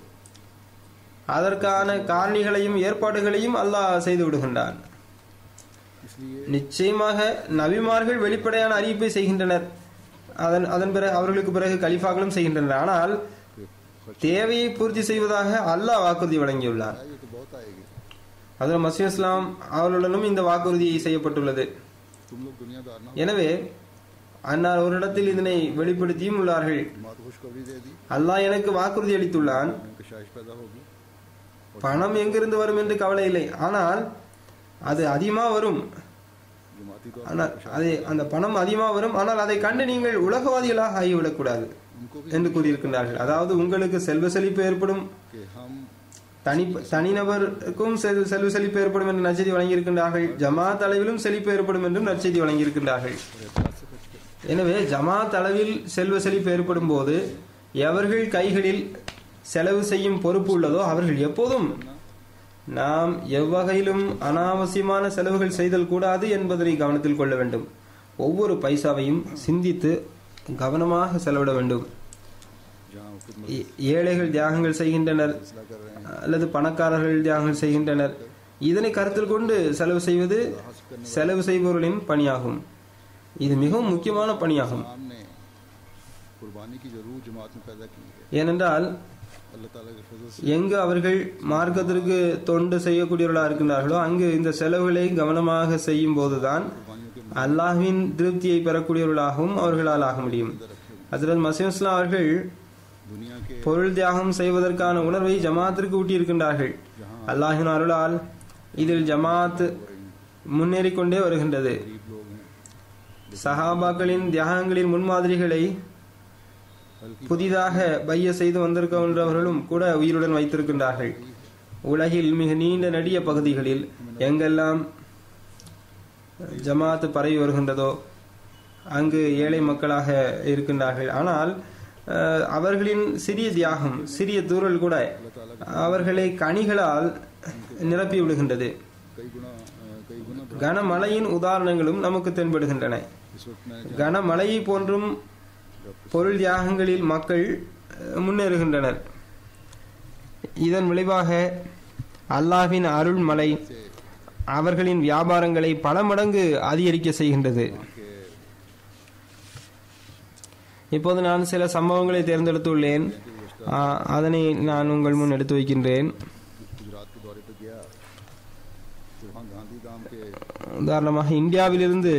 அதற்கான காரணிகளையும் ஏற்பாடுகளையும் அல்லாஹ் செய்து விடுகின்றான் इसलिए நிச்சயமாக நபிமார்கள் வெளிப்படையான அறிவிப்பை செய்கின்றனர் அதன் அதன் பிறகு அவர்களுக்கு பிறகு கலிஃபாக்களும் செய்கின்றனர் ஆனால் தேவையை பூர்த்தி செய்வதாக அல்லாஹ் வாக்குறுதி வழங்கியுள்ளார் ये तो बहुत आएगी அதில் மசீம் இஸ்லாம் அவர்களுடனும் இந்த வாக்குறுதி செய்யப்பட்டுள்ளது तुम लोग दुनियादार ना எனவே அன்னார் ஒரு இடத்தில் இதனை வெளிப்படுத்தியும் உள்ளார்கள் जमात खुशखबरी दे दी அல்லாஹ் எனக்கு வாக்குறுதி அளித்துள்ளான் उनकी शाइश पैदा होगी பணம் எங்கிருந்து வரும் என்று கவலை இல்லை ஆனால் அது அதிகமா வரும் जमाती तौर ஆனால் அது அந்த பணம் அதிகமா வரும் ஆனால் அதை கண்டு நீங்கள் உலகவாதிகளாக ஆகிவிடக்கூடாது उनको भी என்று கூறியிருக்கின்றார்கள் அதாவது உங்களுக்கு செல்வ செழிப்பு ஏற்படும் कि हम தனி தனிநபருக்கும் செல்- செல்வ செழிப்பு ஏற்படும் என்று நற்செய்தி வழங்கியிருக்கின்றார்கள் ஜமாத் அளவிலும் செழிப்பு ஏற்படும் என்றும் நற்செய்தி வழங்கியிருக்கின்றார்கள் एहतियात से खर्च करें எனவே ஜமாத் அளவில் செல்வ செழிப்பு ஏற்படும் போது எவர்கள் கைகளில் செலவு செய்யும் பொறுப்பு உள்ளதோ அவர்கள் எப்போதும் நாம் எவ்வகையிலும் அனாவசியமான செலவுகள் செய்தல் கூடாது என்பதை கவனத்தில் கொள்ள வேண்டும் ஒவ்வொரு பைசாவையும் சிந்தித்து கவனமாக செலவிட வேண்டும் जहाँ वो खुद ஏ- ஏழைகள் தியாகங்கள் செய்கின்றனர் मसला कर रहे हैं அல்லது பணக்காரர்கள் தியாகங்கள் செய்கின்றனர் இதனை கருத்தில் கொண்டு செலவு செய்வது செலவு செய்பவர்களின் பணியாகும் இது மிகவும் முக்கியமான பணியாகும் सामने कुर्बानी की जरूर जमात में पैदा की है ஏனென்றால் अल्लाह ताला के फजल से எங்கு அவர்கள் மார்க்கத்திற்கு தொண்டு செய்யக்கூடியவர்களாக இருக்கின்றார்களோ அங்கு இந்த செலவுகளை கவனமாக செய்யும் போதுதான் कुर्बानियों के அல்லாஹ்வின் திருப்தியை பெறக்கூடியவர்களாகவும் அவர்களால் ஆக முடியும் ஹசரத் மசீம் இஸ்லாம் அவர்கள் दुनिया के பொருள் தியாகம் செய்வதற்கான உணர்வை ஜமாத்திற்கு ஊட்டியிருக்கின்றார்கள் அல்லாஹின் அருளால் இதில் ஜமாத் முன்னேறிக் கொண்டே வருகின்றது गरीब लोग हैं சஹாபாக்களின் தியாகங்களின் முன்மாதிரிகளை புதிதாக பைய செய்து வந்திருக்கின்றவர்களும் கூட உயிருடன் வைத்திருக்கின்றார்கள் உலகில் மிக நீண்ட நெடிய பகுதிகளில் எங்கெல்லாம் ஜமாத் பரவி வருகின்றதோ அங்கு ஏழை மக்களாக இருக்கின்றார்கள் ஆனால் அஹ், அவர்களின் சிறிய தியாகம் சிறிய தூரல் கூட அவர்களை கனிகளால் நிரப்பி விடுகின்றது कई गुना अ, कई गुना கனமழையின் உதாரணங்களும் நமக்கு தென்படுகின்றன इस वक्त मैंने கனமழையை போன்றும் பொருள் தியாகங்களில் மக்கள் அஹ், முன்னேறுகின்றனர் இதன் விளைவாக அல்லாஹ்வின் அருள் மலை அவர்களின் வியாபாரங்களை பல மடங்கு அதிகரிக்க செய்கின்றது के இப்போது நான் சில சம்பவங்களை தேர்ந்தெடுத்துள்ளேன் ஆ, அதனை நான் உங்கள் முன் எடுத்து வைக்கின்றேன் गुजरात के दौरे पर गया तो वहाँ गांधी धाम के உதாரணமாக இந்தியாவிலிருந்து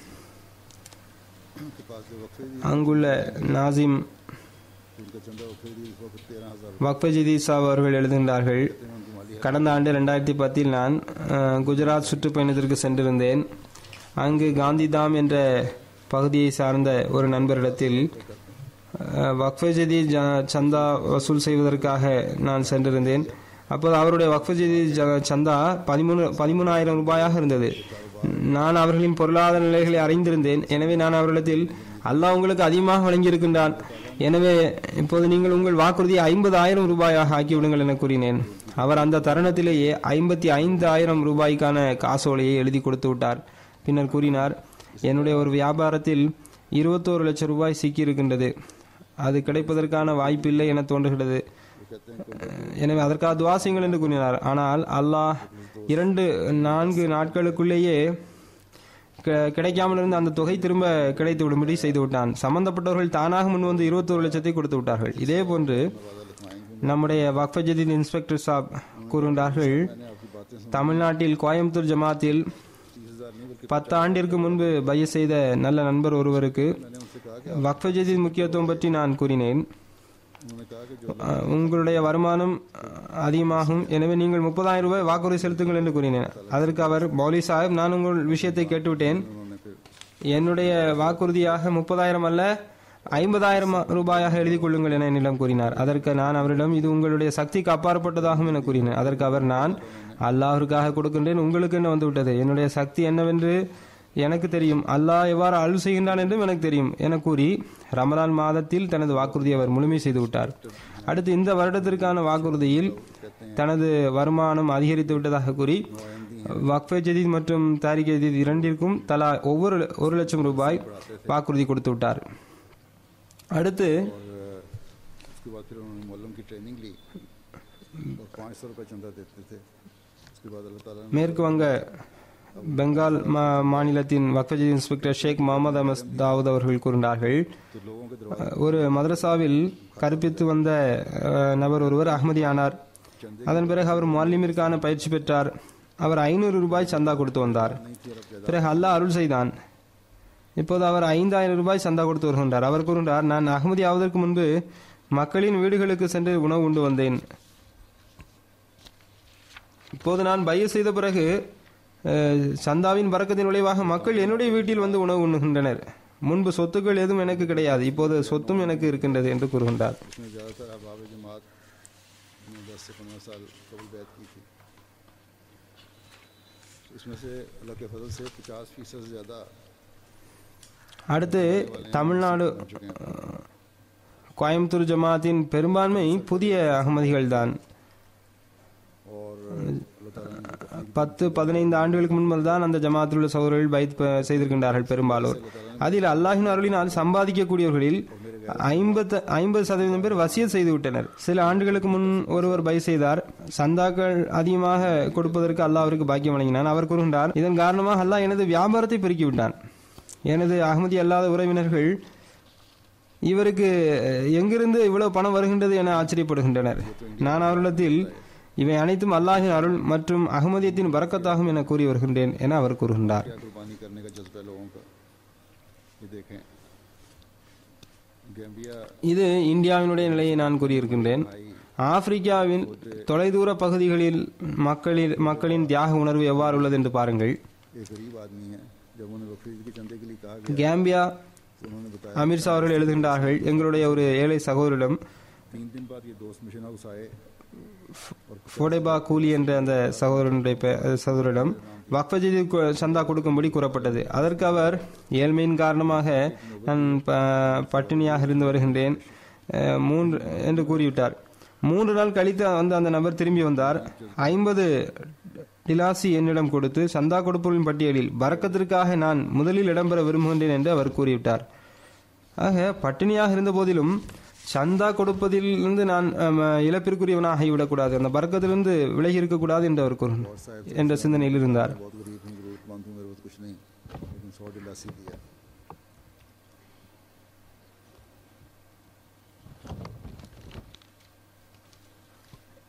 के पास जो वक्फे दी அங்குள்ள நாசிம் उनका चंदा वक्फे दी इस वक्त तेरह हजार வக்ஃபஜிதீசா அவர்கள் எழுதுகின்றார்கள் उनकी माली கடந்த ஆண்டு ரெண்டாயிரத்தி பத்தில் நான் அஹ், குஜராத் சுற்றுப்பயணத்திற்கு சென்றிருந்தேன் அங்கு காந்திதாம் என்ற பகுதியை சார்ந்த ஒரு நண்பரிடத்தில் அஹ், வக்ஃபஜதி ஜ- சந்தா வசூல் செய்வதற்காக நான் சென்றிருந்தேன் அப்போது அவருடைய வக்ஃபஜதி ஜ- சந்தா பதிமூணு பதிமூணாயிரம் ரூபாயாக இருந்தது நான் அவர்களின் பொருளாதார நிலைகளை அறிந்திருந்தேன் எனவே நான் அவர்களிடத்தில் அல்லாஹ் உங்களுக்கு அதிகமாக வழங்கியிருக்கின்றான் எனவே இப்போது நீங்கள் உங்கள் வாக்குறுதியை ஐம்பதாயிரம் ரூபாயாக ஆக்கிவிடுங்கள் என கூறினேன் அவர் அந்த தருணத்திலேயே ஐம்பத்தி ஐந்து ஆயிரம் ரூபாய்க்கான காசோலையை எழுதி கொடுத்து விட்டார் பின்னர் கூறினார் என்னுடைய ஒரு வியாபாரத்தில் இருபத்தோரு லட்சம் ரூபாய் சிக்கியிருக்கின்றது அது கிடைப்பதற்கான வாய்ப்பில்லை என தோன்றுகிறது எனவே அதற்காக துவா செய்யுங்கள் என்று கூறினார் ஆனால் அல்லாஹ் இரண்டு நான்கு நாட்களுக்குள்ளேயே க- கிடைக்காமல் இருந்த அந்த தொகை திரும்ப கிடைத்து விடும்படி செய்து விட்டான் சம்பந்தப்பட்டவர்கள் தானாக முன் வந்து இருபத்தோரு லட்சத்தை கொடுத்து விட்டார்கள் இதே போன்று நம்முடைய வக்ஃபஜதீன் இன்ஸ்பெக்டர் சாப் கூறுகின்றார்கள் தமிழ்நாட்டில் கோயம்புத்தூர் ஜமாத்தில் பத்து ஆண்டிற்கு முன்பு பைய செய்த நல்ல நண்பர் ஒருவருக்கு வக்ஃபஜதீன் முக்கியத்துவம் பற்றி நான் கூறினேன் उन्होंने कहा कि जो அஹ், உங்களுடைய வருமானம் அஹ், அதிகமாகும் எனவே நீங்கள் முப்பதாயிரம் ரூபாய் வாக்குறுதி செலுத்துங்கள் என்று கூறினேன் அதற்கு அவர் மௌலி சாஹிப் நான் உங்கள் விஷயத்தை கேட்டுவிட்டேன் उन्होंने फिर என்னுடைய வாக்குறுதியாக முப்பதாயிரம் அல்ல ஐம்பதாயிரம் ரூபாயாக எழுதி கொள்ளுங்கள் என என்னிடம் கூறினார் அதற்கு நான் அவரிடம் இது உங்களுடைய சக்திக்கு அப்பாற்பட்டதாகும் என கூறினேன் அதற்கு அவர் நான் அல்லாஹ்விற்காக கொடுக்கின்றேன் உங்களுக்கு என்ன வந்துவிட்டது என்னுடைய சக்தி என்னவென்று எனக்கு தெரியும் அல்லாஹ் எவ்வாறு அருள் செய்கின்றான் என்றும் எனக்கு தெரியும் என கூறி ரமலான் மாதத்தில் தனது வாக்குறுதியை அவர் முழுமை செய்து விட்டார் அடுத்து இந்த வருடத்திற்கான வாக்குறுதியில் தனது வருமானம் அதிகரித்து விட்டதாக கூறி வக்ஃபே ஜதீத் மற்றும் தாரிக் ஜதீத் இரண்டிற்கும் தலா ஒவ்வொரு ஒரு லட்சம் ரூபாய் வாக்குறுதி கொடுத்து விட்டார் அடுத்து और उसके बाद फिर उन्होंने मोलम की ट्रेनिंग ली और पाँच सौ रुपये चंदा देते थे उसके बाद अल्लाह ताला ने மேற்கு வங்க பெங்கால் மா- மாநிலத்தின் வக்ஃபஜி இன்ஸ்பெக்டர் ஷேக் முகமது அமஸ் தாவூத் அவர்கள் கூறினார்கள் तो लोगों के दरवाजे அஹ், ஒரு மதரசாவில் கற்பித்து வந்த அஹ், நபர் ஒருவர் அகமதியானார் அதன் பிறகு அவர் முல்லிமிற்கான பயிற்சி பெற்றார் அவர் ஐநூறு ரூபாய் சந்தா கொடுத்து வந்தார் பிறகு அல்லாஹ் அருள் செய்தான் இப்போது அவர் ஐந்தாயிரம் ரூபாய் சந்தா கொடுத்து வருகின்றார் அவர் கூறுகின்றார் நான் அகமதி ஆவதற்கு முன்பு மக்களின் வீடுகளுக்கு சென்று உணவு உண்டு வந்தேன் இப்போது நான் பைய செய்த பிறகு அஹ், சந்தாவின் பறக்கத்தின் விளைவாக மக்கள் என்னுடைய வீட்டில் வந்து உணவு உண்ணுகின்றனர் முன்பு சொத்துக்கள் எதுவும் எனக்கு கிடையாது இப்போது சொத்தும் எனக்கு இருக்கின்றது என்று கூறுகின்றார் उसमें ज़्यादातर अहबाब जमात ने दस से पंद्रह साल कबल बैत की थी इसमें से अल्लाह के फजल से पचास फीसद से ज़्यादा அடுத்து தமிழ்நாடு அஹ், கோயம்புத்தூர் ஜமாத்தின் பெரும்பான்மை புதிய அகமதிகள் தான் और अल्लाह ताला ने பத்து பதினைந்து ஆண்டுகளுக்கு முன்பு தான் அந்த ஜமாத்தில் உள்ள சகோதரர்கள் பைத் ப- செய்திருக்கின்றார்கள் பெரும்பாலோர் அதில் அல்லாஹின் அருளினால் சம்பாதிக்கக்கூடியவர்களில் ஐம்பத்து ஐம்பது சதவீதம் பேர் வசியத் செய்து விட்டனர் சில ஆண்டுகளுக்கு முன் ஒருவர் பை செய்தார் சந்தாக்கள் அதிகமாக கொடுப்பதற்கு அல்லாஹ் அவருக்கு பாக்கியம் வழங்கினான் அவர் கூறுகின்றார் இதன் காரணமாக அல்லாஹ் எனது வியாபாரத்தை பெருக்கி விட்டான் எனது அகமதி அல்லாத உறவினர்கள் இவருக்கு அஹ், எங்கிருந்து இவ்வளவு பணம் வருகின்றது என ஆச்சரியப்படுகின்றனர் நான் அவர்களிடத்தில் இவை அனைத்தும் அல்லாஹின் அருள் மற்றும் அகமதியத்தின் பறக்கத்தாகும் என கூறி வருகின்றேன் என அவர் கூறுகின்றார் क्या कुर्बानी करने का जज्बा है लोगों का ये देखें गैम्बिया இது இந்தியாவினுடைய நிலையை நான் கூறியிருக்கின்றேன் ஆப்பிரிக்காவின் தொலைதூர பகுதிகளில் மக்களில் மக்களின் தியாக உணர்வு எவ்வாறு உள்ளது என்று பாருங்கள் एक गरीब आदमी है जब उन्हें बकरीद के चंदे के लिए कहा गया கேம்பியா तो उन्होंने बताया அமீர்சா அவர்கள் எழுதுகின்றார்கள் எங்களுடைய ஒரு ஏழை சகோதரிடம் तीन दिन बाद ये दोस्त मिशन हाउस आए ஃபோடேபா கூலி என்ற அந்த சகோதரனுடைய பெ- சகோதரிடம் வக்ஃபஜதி சந்தா கொடுக்கும்படி கூறப்பட்டது அதற்கு அவர் ஏழ்மையின் காரணமாக நான் ப- பட்டினியாக இருந்து வருகின்றேன் அஹ், மூன்று என்று கூறிவிட்டார் மூன்று நாள் கழித்து வந்து அந்த நபர் திரும்பி வந்தார் ஐம்பது டிலாசி என்னிடம் கொடுத்து சந்தா கொடுப்பவர்களின் பட்டியலில் பறக்கத்திற்காக நான் முதலில் இடம்பெற விரும்புகின்றேன் என்று அவர் கூறிவிட்டார் ஆக பட்டினியாக இருந்த போதிலும் சந்தா கொடுப்பதிலிருந்து நான் அம், இழப்பிற்குரியவனாக ஆகிவிடக்கூடாது அந்த பறக்கத்திலிருந்து விலகி இருக்கக்கூடாது என்று அவர் கூறு என்ற சிந்தனையில் இருந்தார் बहुत गरीब हूँ जरूरतमंद हूँ मेरे पास कुछ नहीं लेकिन सौ डिलासी दिया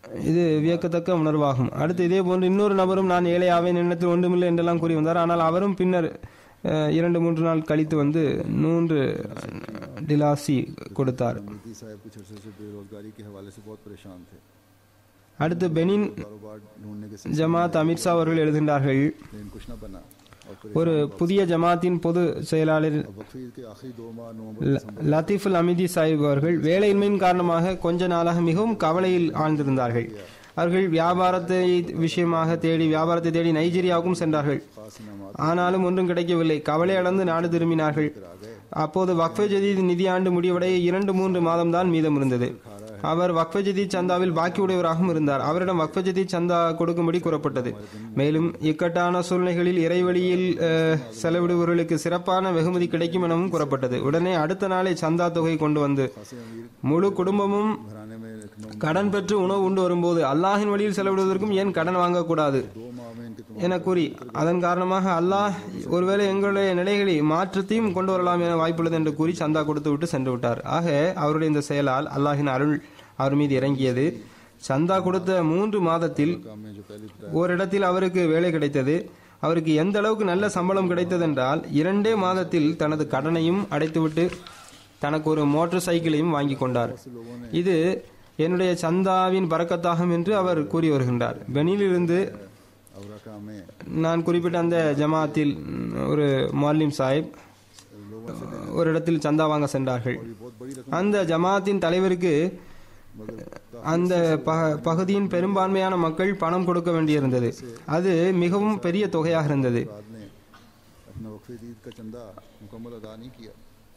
இது வியக்கத்தக்க உணர்வாகும் அடுத்து இதே போன்று இன்னொரு நபரும் நான் ஏழை ஆவேன் எண்ணத்தில் ஒன்றுமில்லை என்றெல்லாம் கூறி வந்தார் ஆனால் அவரும் பின்னர் அஹ், இரண்டு மூன்று நாள் கழித்து வந்து மூன்று டிலாசி கொடுத்தார் मोदी साहब कुछ अरसे से बेरोजगारी के हवाले से बहुत परेशान थे அடுத்து பெனின் कारोबार ढूंढने के सिलसिले ஜமாத் அமித்ஷா அவர்கள் எழுதுகின்றார்கள் में लेकिन कुछ ना बना और फिर ஒரு புதிய ஜமாத்தின் பொது செயலாளர் वक्फी ईद के आखिरी दो माह नवंबर ல- லத்தீஃபுல் அமிதி சாஹிப் அவர்கள் வேலையின்மையின் காரணமாக கொஞ்ச நாளாக மிகவும் கவலையில் ஆழ்ந்திருந்தார்கள் அவர்கள் வியாபாரத்தை விஷயமாக தேடி வியாபாரத்தை தேடி நைஜீரியாவுக்கும் சென்றார்கள் खास इनाम ஆனாலும் ஒன்றும் கிடைக்கவில்லை கவலை அடைந்து நாடு திரும்பினார்கள் அப்போது வக்ஃபே ஜதீத் நிதியாண்டு முடிவடைய இரண்டு மூன்று மாதம்தான் மீதம் இருந்தது அவர் வக்ஃபே ஜதீத் சந்தாவில் பாக்கி உடையவராகவும் இருந்தார் அவரிடம் வக்ஃபே ஜதீத் சந்தா கொடுக்கும்படி கூறப்பட்டது மேலும் இக்கட்டான சூழ்நிலைகளில் இறைவழியில் அஹ், செலவிடுபவர்களுக்கு சிறப்பான வெகுமதி கிடைக்கும் எனவும் கூறப்பட்டது உடனே அடுத்த நாளே சந்தா தொகை கொண்டு வந்து முழு குடும்பமும் घराने में एक नौ கடன் பெற்று உணவு உண்டு வரும்போது அல்லாஹின் வழியில் செலவிடுவதற்கும் ஏன் கடன் வாங்கக்கூடாது दो माह में इनके तुम என கூறி அதன் காரணமாக அல்லாஹ் ஒருவேளை எங்களுடைய நிலைகளை மாற்றத்தையும் கொண்டு வரலாம் என வாய்ப்புள்ளது என்று கூறி சந்தா கொடுத்து விட்டு சென்று விட்டார் ஆக அவருடைய இந்த செயலால் அல்லாஹின் அருள் அவர் மீது இறங்கியது சந்தா கொடுத்த மூன்று மாதத்தில் काम में जो पहली ஓரிடத்தில் அவருக்கு வேலை கிடைத்தது அவருக்கு எந்த அளவுக்கு நல்ல சம்பளம் கிடைத்ததென்றால் இரண்டே மாதத்தில் தனது கடனையும் அடைத்துவிட்டு தனக்கு ஒரு மோட்டார் சைக்கிளையும் வாங்கி கொண்டார் இது என்னுடைய சந்தாவின் பறக்கத்தாகும் என்று அவர் கூறி வருகின்றார் பெனிலிருந்து अवरा काम में நான் குறிப்பிட்ட அந்த ஜமாத்தில் ம், ஒரு மாலிம் சாஹிப் ஒரு இடத்தில் சந்தா வாங்க சென்றார்கள் அந்த ஜமாத்தின் தலைவருக்கு அந்த ப- பகுதியின் பெரும்பான்மையான மக்கள் பணம் கொடுக்க வேண்டியிருந்தது அது மிகவும் பெரிய தொகையாக இருந்தது बाद ने अपना वक्फी ईद का चंदा मुकम्मल अदा नहीं किया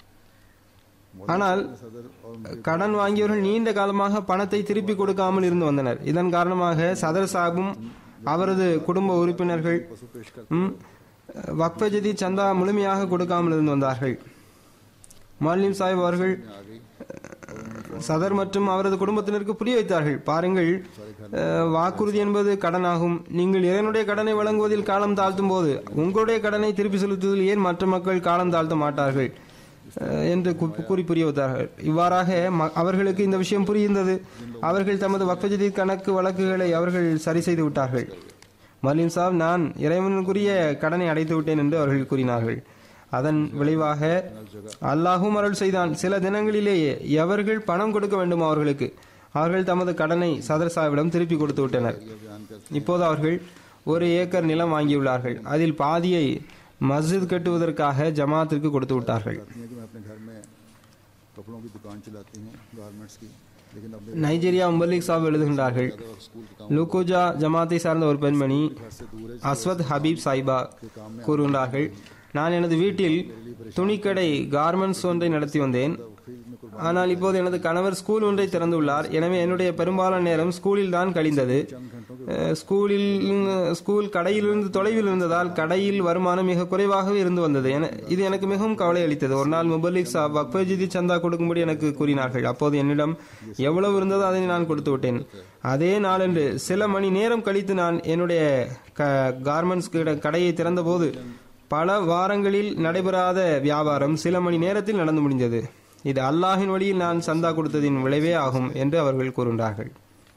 ஆனால் सदर और கடன் வாங்கியவர்கள் நீண்ட காலமாக பணத்தை திருப்பி கொடுக்காமல் இருந்து வந்தனர் இதன் காரணமாக சதர் சாஹிபும் அவரது குடும்ப உறுப்பினர்கள் पशु पेश कर ம், வக்ஃப ஜதி சந்தா முழுமையாக கொடுக்காமல் இருந்து வந்தார்கள் மாலிம் சாஹிப் அவர்கள் आ गई சதர் மற்றும் அவரது குடும்பத்தினருக்கு புரிய வைத்தார்கள் பாருங்கள் அஹ், வாக்குறுதி என்பது கடனாகும் நீங்கள் இறைவனுடைய கடனை வழங்குவதில் காலம் தாழ்த்தும் போது உங்களுடைய கடனை திருப்பி செலுத்துவதில் ஏன் மற்ற மக்கள் காலம் தாழ்த்த மாட்டார்கள் அஹ், என்று கு- கூறி புரிய வைத்தார்கள் இவ்வாறாக ம- அவர்களுக்கு இந்த விஷயம் புரிந்தது அவர்கள் தமது வக்ஃபஜதி கணக்கு வழக்குகளை அவர்கள் சரி செய்து விட்டார்கள் மலிம் சாப் நான் இறைவனுக்குரிய கடனை அடைத்து விட்டேன் என்று அவர்கள் கூறினார்கள் அதன் விளைவாக அல்லாஹும் அருள் செய்தான் சில தினங்களிலேயே எவர்கள் பணம் கொடுக்க வேண்டும் அவர்களுக்கு அவர்கள் தமது கடனை சதர் சாஹிபிடம் திருப்பி கொடுத்து விட்டனர் बयान कर இப்போது அவர்கள் ஒரு ஏக்கர் நிலம் வாங்கியுள்ளார்கள் அதில் பாதியை மஸ்ஜித் கட்டுவதற்காக ஜமாத்திற்கு கொடுத்து விட்டார்கள் कहती हैं कि मैं अपने घर में कपड़ों की दुकान चलाती हूँ गारमेंट्स की लेकिन अपने நைஜீரியா உம்பர்லிக் சாப் எழுதுகின்றார்கள் स्कूल के काम லூகோஜா ஜமாத்தை சார்ந்த ஒரு பெண்மணி से दूर है அஸ்வத் ஹபீப் சாயிபா கூறுகின்றார்கள் நான் எனது வீட்டில் துணிக்கடை கார்மெண்ட்ஸ் ஒன்றை நடத்தி வந்தேன் ஆனால் இப்போது எனது கணவர் ஸ்கூல் ஒன்றை திறந்துள்ளார் எனவே என்னுடைய பெரும்பாலான நேரம் ஸ்கூலில் தான் கழிந்தது அஹ், ஸ்கூலில் ஸ்கூல் கடையிலிருந்து தொலைவில் இருந்ததால் கடையில் வருமானம் மிக குறைவாகவே இருந்து வந்தது என இது எனக்கு மிகவும் கவலை அளித்தது ஒரு நாள் முபலிக் சாப் வக்ஃபஜிதி சந்தா கொடுக்கும்படி எனக்கு கூறினார்கள் அப்போது என்னிடம் எவ்வளவு இருந்ததோ அதை நான் கொடுத்து விட்டேன் அதே நாளன்று சில மணி நேரம் கழித்து நான் என்னுடைய க கார்மெண்ட்ஸ் கடையை திறந்தபோது பல வாரங்களில் நடைபெறாத வியாபாரம் சில மணி நேரத்தில் நடந்து முடிந்தது இது அல்லாஹின் வழியில் நான் சந்தா கொடுத்ததின் விளைவே ஆகும் என்று அவர்கள் கூறுகின்றார்கள்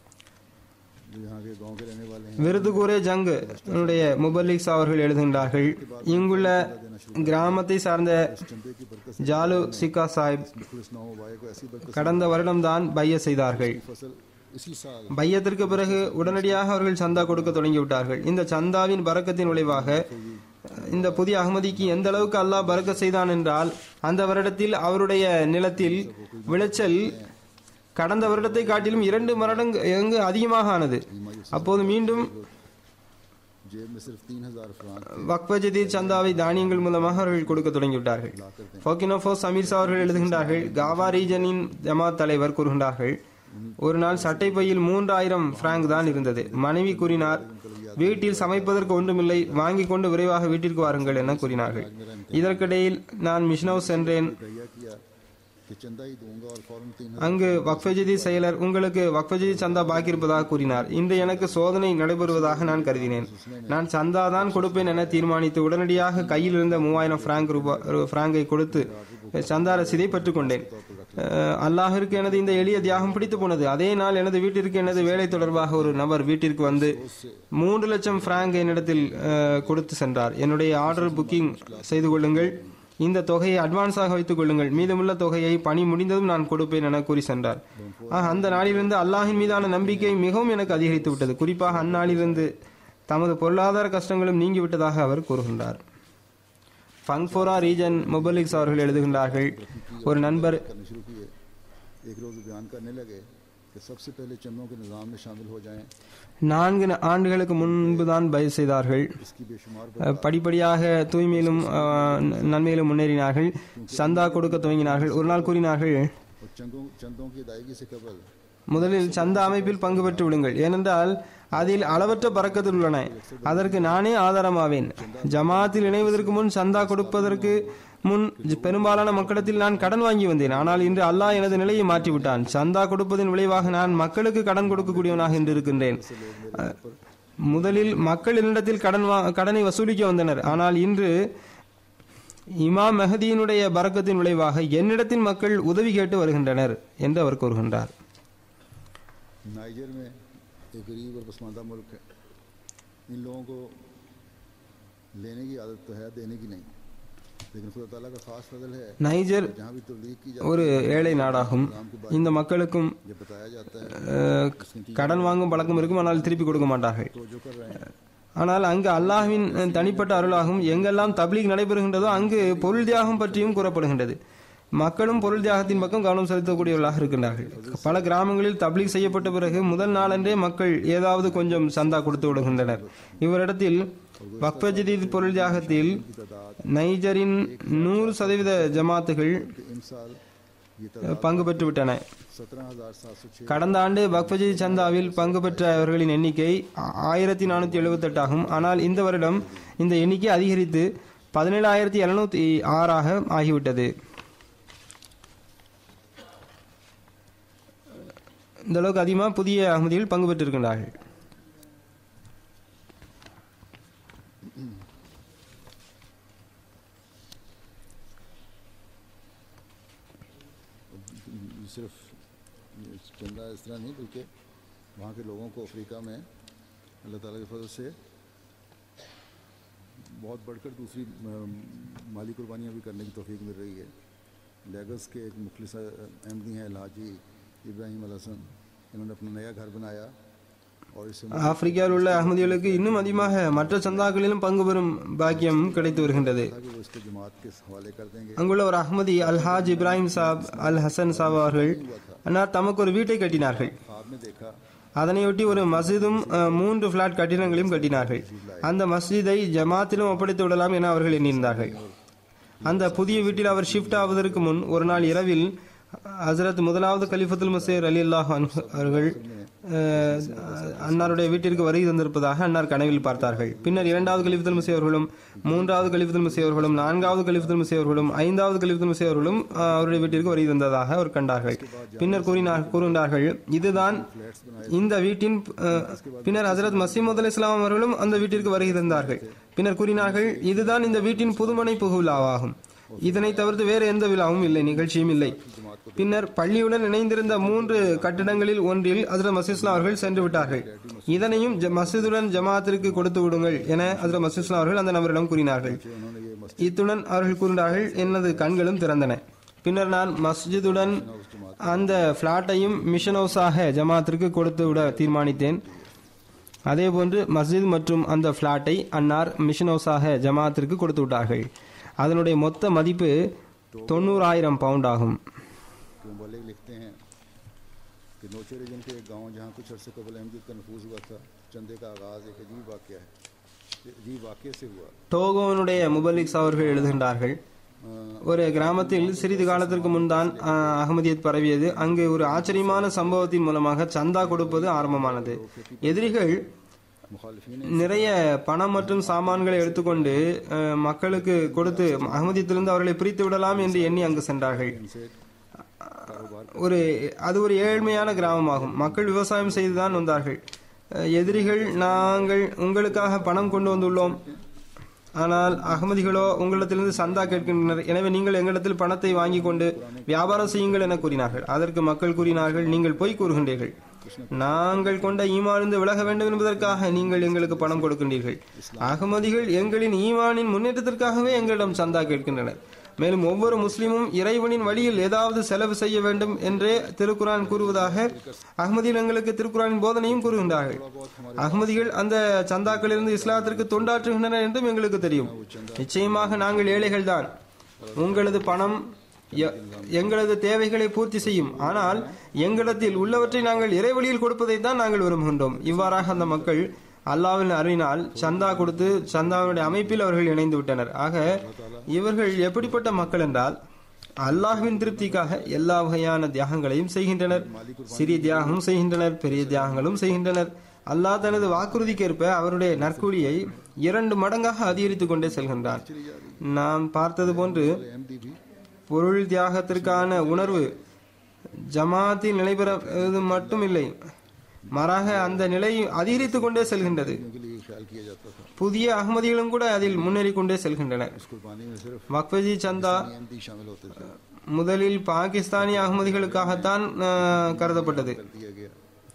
जो यहाँ के गांव के रहने वाले हैं விருதுகூரே ஜங் என்னுடைய முபல்லிக்ஸ் அவர்கள் எழுதுகின்றார்கள் இங்குள்ள கிராமத்தை சார்ந்த चंदे की बरकत ஜாலு சிக்கா சாஹிப் से खुश ना हो वाये को ऐसी बरकत கடந்த வருடம்தான் பைய செய்தார்கள் फसल इसी साल பையத்திற்கு பிறகு உடனடியாக அவர்கள் சந்தா கொடுக்க தொடங்கிவிட்டார்கள் இந்த சந்தாவின் பறக்கத்தின் விளைவாக இந்த புதிய அகமதிக்கு எந்த அளவுக்கு அல்லாஹ் பறக்க செய்தான் என்றால் அந்த வருடத்தில் அவருடைய நிலத்தில் விளைச்சல் கடந்த வருடத்தை காட்டிலும் இரண்டு மடங்கு எங்கு அதிகமாக ஆனது அப்போது மீண்டும் जेब में सिर्फ तीन हजार फ्रांक வக்பஜதி சந்தாவை தானியங்கள் மூலமாக அவர்கள் கொடுக்க தொடங்கிவிட்டார்கள் ஃபோக்கினோஃபோ சமீர்சா அவர்கள் எழுதுகின்றார்கள் காவா ரீஜனின் ஜமாத் தலைவர் கூறுகின்றார்கள் ஒரு நாள் சட்டை பையில் மூன்றாயிரம் பிராங்க் தான் இருந்தது மனைவி கூறினார் வீட்டில் சமைப்பதற்கு ஒன்றுமில்லை வாங்கி கொண்டு விரைவாக வீட்டிற்கு வாருங்கள் என கூறினார்கள் இதற்கிடையில் நான் மிஷ்னவ் சென்றேன் तैयार किया कि चंदा ही दूंगा और फौरन तीन அங்கு வக்ஃபஜதி செயலர் உங்களுக்கு வக்ஃபஜதி சந்தா பாக்கி இருப்பதாக கூறினார் இன்று எனக்கு சோதனை நடைபெறுவதாக நான் கருதினேன் நான் சந்தா தான் கொடுப்பேன் என தீர்மானித்து உடனடியாக கையில் இருந்த மூவாயிரம் பிராங்க் ரூபாய் பிராங்கை கொடுத்து சந்தா ரசீதை பெற்றுக்கொண்டேன் அஹ், அல்லாஹிற்கு எனது இந்த எளிய தியாகம் பிடித்து போனது அதே நாள் எனது வீட்டிற்கு எனது வேலை தொடர்பாக ஒரு நபர் வீட்டிற்கு வந்து மூன்று லட்சம் பிராங்க் என்னிடத்தில் அஹ், கொடுத்து சென்றார் என்னுடைய ஆர்டர் புக்கிங் செய்து கொள்ளுங்கள் இந்த தொகையை அட்வான்ஸாக வைத்துக் கொள்ளுங்கள் மீதமுள்ள தொகையை பணி முடிந்ததும் நான் கொடுப்பேன் என கூறி சென்றார் ஆக, அந்த நாளிலிருந்து அல்லாஹின் மீதான நம்பிக்கை மிகவும் எனக்கு அதிகரித்து விட்டது குறிப்பாக அந்நாளிலிருந்து தமது பொருளாதார கஷ்டங்களும் நீங்கிவிட்டதாக அவர் கூறுகின்றார் ஃபங்ஃபோரா ரீஜன் முபலிக்ஸ் அவர்கள் எழுதுகின்றார்கள் ஒரு நண்பர் करने शुरू किए एक रोज़ बयान करने लगे कि सबसे पहले चंदों के निज़ाम में शामिल हो जाएं நான்கு ந- ஆண்டுகளுக்கு முன்பு தான் பயிர் செய்தார்கள் इसकी बेशुमार அஹ், படிப்படியாக தூய்மையிலும் அஹ், ந- நன்மையிலும் முன்னேறினார்கள் சந்தா கொடுக்க துவங்கினார்கள் ஒரு நாள் கூறினார்கள் और चंदों चंदों की अदायगी से कबल முதலில் சந்தா அமைப்பில் பங்கு பெற்று விடுங்கள் ஏனென்றால் அதில் அளவற்ற பறக்கத்தில் உள்ளன அதற்கு நானே ஆதாரமாவேன் ஜமாத்தில் இணைவதற்கு முன் சந்தா கொடுப்பதற்கு முன் ஜ- பெரும்பாலான மக்களிடத்தில் நான் கடன் வாங்கி வந்தேன் ஆனால் இன்று அல்லாஹ் எனது நிலையை மாற்றிவிட்டான் சந்தா கொடுப்பதன் விளைவாக நான் மக்களுக்கு கடன் கொடுக்கக்கூடியவனாக இன்று இருக்கின்றேன் அஹ், முதலில் மக்கள் என்னிடத்தில் கடன் வா- கடனை வசூலிக்க வந்தனர் ஆனால் இன்று இமாம் மெஹதியினுடைய பறக்கத்தின் விளைவாக என்னிடத்தில் மக்கள் உதவி கேட்டு வருகின்றனர் என்று அவர் கூறுகின்றார் नाइजर में एक गरीब और पसमानदा मुल्क है इन लोगों को लेने की आदत तो है देने की नहीं लेकिन खुदा ताला का ख़ास फजल है நைஜர் जहाँ भी तबलीग की ஒரு ஏழை நாடாகும் இந்த மக்களுக்கும் जाती है बताया जाता है அஹ், கடன் வாங்கும் பழக்கம் இருக்கும் ஆனால் திருப்பி கொடுக்க மாட்டார்கள் तो जो कर रहे हैं ஆனால் அங்கு அல்லாஹ்வின் அஹ், தனிப்பட்ட அருளாகும் எங்கெல்லாம் தப்லீக் நடைபெறுகின்றதோ அங்கு பொருள் தியாகம் பற்றியும் கூறப்படுகின்றது மக்களும் பொருள் தியாகத்தின் பக்கம் கவனம் செலுத்தக்கூடியவர்களாக இருக்கின்றார்கள் பல கிராமங்களில் தப்லீக் செய்யப்பட்ட பிறகு முதல் நாளன்றே மக்கள் ஏதாவது கொஞ்சம் சந்தா கொடுத்து விடுகின்றனர் இவரிடத்தில் வக்பஜதீத் பொருள் தியாகத்தில் நைஜரின் நூறு சதவீத ஜமாத்துகள் कि इन साल ये तादाद பங்கு பெற்றுவிட்டன सत्रह हज़ार सात सौ छः கடந்த ஆண்டு பக்பஜி சந்தாவில் பங்கு பெற்றவர்களின் எண்ணிக்கை ஆயிரத்தி நானூற்றி எழுபத்தெட்டு ஆகும் ஆனால் இந்த வருடம் இந்த எண்ணிக்கை அதிகரித்து பதினேழாயிரத்தி எழுநூத்தி ஆறாக ஆகிவிட்டது இந்த அளவுக்கு அதிகமாக புதிய அகமதிகள் பங்கு பெற்றிருக்கின்றார்கள் सिर्फ ये चंदा इस तरह नहीं बल्कि वहाँ के लोगों को अफ्रीका में अल्लाह ताला के फजल से बहुत बढ़कर दूसरी अम, माली कुर्बानियाँ भी करने की तोफ़ी मिल रही है लेगस के एक मुखलिस अहमदी हैं लाजी इब्राहिम अल हसन इन्होंने अपना नया घर बनाया और इससे ஆப்பிரிக்காவில் உள்ள அகமதிகளுக்கு இன்னும் அதிகமாக மற்ற சந்தாக்களிலும் பங்கு பெறும் பாக்கியம் கிடைத்து வருகின்றது था कि वो इसको जमात के हवाले कर देंगे அங்குள்ள ஒரு அஹ்மதி அல்ஹாஜ் இப்ராஹிம் சாப் அல் ஹசன் சாப் அவர்கள் அன்னார் தமக்கு ஒரு வீட்டை கட்டினார்கள் ख्वाब में देखा அதனையொட்டி ஒரு மஸ்ஜிதும் அஹ், மூன்று பிளாட் கட்டிடங்களையும் கட்டினார்கள் அந்த மஸ்ஜிதை ஜமாத்திலும் ஒப்படைத்து விடலாம் என அவர்கள் எண்ணியிருந்தார்கள் அந்த புதிய வீட்டில் அவர் ஷிஃப்ட் ஆவதற்கு முன் ஒரு நாள் இரவில் ஹசரத் முதலாவது கலிஃபத்துல் மசீர் அலி அல்லாஹ் அவர்கள் அஹ், அன்னாருடைய வீட்டிற்கு வருகை தந்திருப்பதாக அன்னார் கனவில் பார்த்தார்கள் பின்னர் இரண்டாவது கலிஃபத்துல் மசி அவர்களும் மூன்றாவது கலிஃபத்துல் மசி அவர்களும் நான்காவது கலிஃபத்துல் மசி அவர்களும் ஐந்தாவது கலிஃபத்துல் மசி அவர்களும் அஹ், அவருடைய வீட்டிற்கு வருகை தந்ததாக அவர் கண்டார்கள் பின்னர் கூறினார் கூறுகின்றார்கள் இதுதான் இந்த வீட்டின் அஹ், பின்னர் ஹசரத் மசீமது அலி இஸ்லாம் அவர்களும் அந்த வீட்டிற்கு வருகை தந்தார்கள் பின்னர் கூறினார்கள் இதுதான் இந்த வீட்டின் புதுமனை புகு விழாவாகும் இதனை தவிர்த்து வேறு எந்த விழாவும் இல்லை நிகழ்ச்சியும் இல்லை பின்னர் பள்ளியுடன் இணைந்திருந்த மூன்று கட்டிடங்களில் ஒன்றில் ஹசரத் மசீஸ்லாம் அவர்கள் சென்று விட்டார்கள் இதனையும் ஜ- மஸ்ஜிதுடன் ஜமாத்திற்கு கொடுத்து விடுங்கள் என ஹசரத் மசீஸ்லாம் அவர்கள் அந்த நபரிடம் கூறினார்கள் उन्होंने ये मस இத்துடன் அவர்கள் கூறினார்கள் எனது கண்களும் திறந்தன பின்னர் நான் மஸ்ஜிதுடன் அந்த பிளாட்டையும் மிஷன் ஹவுஸாக ஜமாத்திற்கு கொடுத்து விட தீர்மானித்தேன் அதேபோன்று மஸ்ஜித் மற்றும் அந்த பிளாட்டை அன்னார் மிஷன் ஹவுஸாக ஜமாத்திற்கு கொடுத்து விட்டார்கள் அதனுடைய மொத்த மதிப்பு தொண்ணூறாயிரம் பவுண்ட் ஆகும் कि मुबलिक लिखते हैं कि नोचे रीजन के एक गांव जहां कुछ अरसे कबल अहमदीद का नफूज हुआ था चंदे का आगाज़ एक अजीब वाक़ है ये अजीब वाक़े से हुआ டோகோனுடைய முபலிக்ஸ் அவர்கள் எழுதுகின்றார்கள் ஒரு கிராமத்தில் சிறிது காலத்திற்கு முன்தான் அஹ், அகமதியத் பரவியது அங்கு ஒரு ஆச்சரியமான சம்பவத்தின் மூலமாக சந்தா கொடுப்பது ஆரம்பமானது எதிரிகள் मुखालफी நிறைய பணம் மற்றும் சாமான்களை எடுத்துக்கொண்டு அஹ், மக்களுக்கு கொடுத்து அகமதியத்திலிருந்து அவர்களை பிரித்து விடலாம் என்று எண்ணி அங்கு சென்றார்கள் से कारोबार ஒரு அது ஒரு ஏழ்மையான கிராமமாகும் மக்கள் விவசாயம் செய்துதான் வந்தார்கள் அஹ், எதிரிகள் நாங்கள் உங்களுக்காக பணம் கொண்டு வந்துள்ளோம் ஆனால் அகமதிகளோ உங்களிடத்திலிருந்து சந்தா கேட்கின்றனர் எனவே நீங்கள் எங்களிடத்தில் பணத்தை வாங்கி கொண்டு வியாபாரம் செய்யுங்கள் என கூறினார்கள் அதற்கு மக்கள் கூறினார்கள் நீங்கள் பொய் கூறுகின்றீர்கள் நாங்கள் கொண்ட ஈமானிருந்து விலக வேண்டும் என்பதற்காக நீங்கள் எங்களுக்கு பணம் கொடுக்கின்றீர்கள் அகமதிகள் எங்களின் ஈமானின் முன்னேற்றத்திற்காகவே எங்களிடம் சந்தா கேட்கின்றனர் மேலும் ஒவ்வொரு முஸ்லிமும் இறைவனின் வழியில் ஏதாவது செலவு செய்ய வேண்டும் என்றே திருக்குரான் கூறுவதாக அகமதிகள் எங்களுக்கு திருக்குரானின் போதனையும் கூறுகின்றார்கள் அகமதிகள் அந்த சந்தாக்களிலிருந்து இஸ்லாத்திற்கு தொண்டாற்றுகின்றனர் என்றும் எங்களுக்கு தெரியும் நிச்சயமாக நாங்கள் ஏழைகள் தான் உங்களது பணம் எ- எங்களது தேவைகளை பூர்த்தி செய்யும் ஆனால் எங்களிடத்தில் உள்ளவற்றை நாங்கள் இறைவழியில் கொடுப்பதை தான் நாங்கள் விரும்புகின்றோம் இவ்வாறாக அந்த மக்கள் அல்லாவின் அருளினால் சந்தா கொடுத்து சந்தாவுடைய அமைப்பில் அவர்கள் இணைந்து விட்டனர் ஆக இவர்கள் எப்படிப்பட்ட மக்கள் என்றால் அல்லாஹ்வின் திருப்திக்காக எல்லா வகையான தியாகங்களையும் செய்கின்றனர் சிறிய தியாகமும் செய்கின்றனர் பெரிய தியாகங்களும் செய்கின்றனர் அல்லாஹ் தனது வாக்குறுதிக்கேற்ப அவருடைய நற்கூலியை இரண்டு மடங்காக அதிகரித்துக் கொண்டே செல்கின்றான் நாம் பார்த்தது போன்று एमडी भी பொருள் தியாகத்திற்கான உணர்வு ஜமாத்தில் நிலைபெறுவது மட்டும் இல்லை மாறாக அந்த நிலை அதிகரித்துக் கொண்டே செல்கின்றது के लिए ख्याल किया जाता था புதிய அகமதிகளும் கூட அதில் முன்னேறி கொண்டே செல்கின்றனர் इस कुर्बानी में सिर्फ வக்ஃபஜி சந்தா एमडी शामिल होते थे முதலில் பாகிஸ்தானிய அகமதிகளுக்காகத்தான் அஹ், கருதப்பட்டது कर दिया गया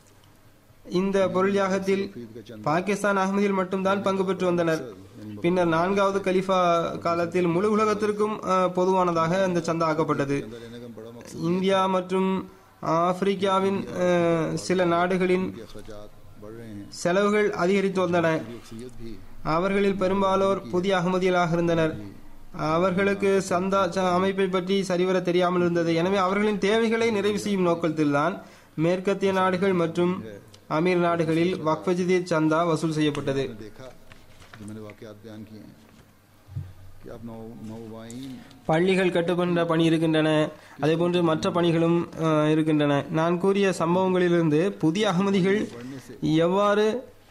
இந்த பொருள் தியாகத்தில் ईद का चंद பாகிஸ்தான் அகமதியில் மட்டும்தான் பங்கு பெற்று வந்தனர் பின்னர் நான்காவது கலீஃபா காலத்தில் முழு உலகத்திற்கும் அஹ், பொதுவானதாக இந்த சந்தா ஆக்கப்பட்டது चंदा लेने का बड़ा मकसद இந்தியா மற்றும் ஆப்பிரிக்காவின் அஹ், சில நாடுகளின் के अखराजात बढ़ रहे हैं செலவுகள் அதிகரித்து வந்தன अक्सरियत भी அவர்களில் பெரும்பாலோர் புதிய அகமதிகளாக இருந்தனர் அவர்களுக்கு சந்தா ச- அமைப்பை பற்றி சரிவர தெரியாமல் இருந்தது எனவே அவர்களின் தேவைகளை நிறைவு செய்யும் நோக்கத்தில்தான் மேற்கத்திய நாடுகள் மற்றும் அமீர் நாடுகளில் வக்ஃபஜிதி சந்தா வசூல் செய்யப்பட்டது मैंने देखा जो मैंने वाकयात बयान किए हैं कि अब नौ नौवाइन பள்ளிகள் கட்டுப்படுற பணி இருக்கின்றன அதேபோன்று மற்ற பணிகளும் அஹ், இருக்கின்றன நான் கூறிய சம்பவங்களிலிருந்து புதிய அகமதிகள் எவ்வாறு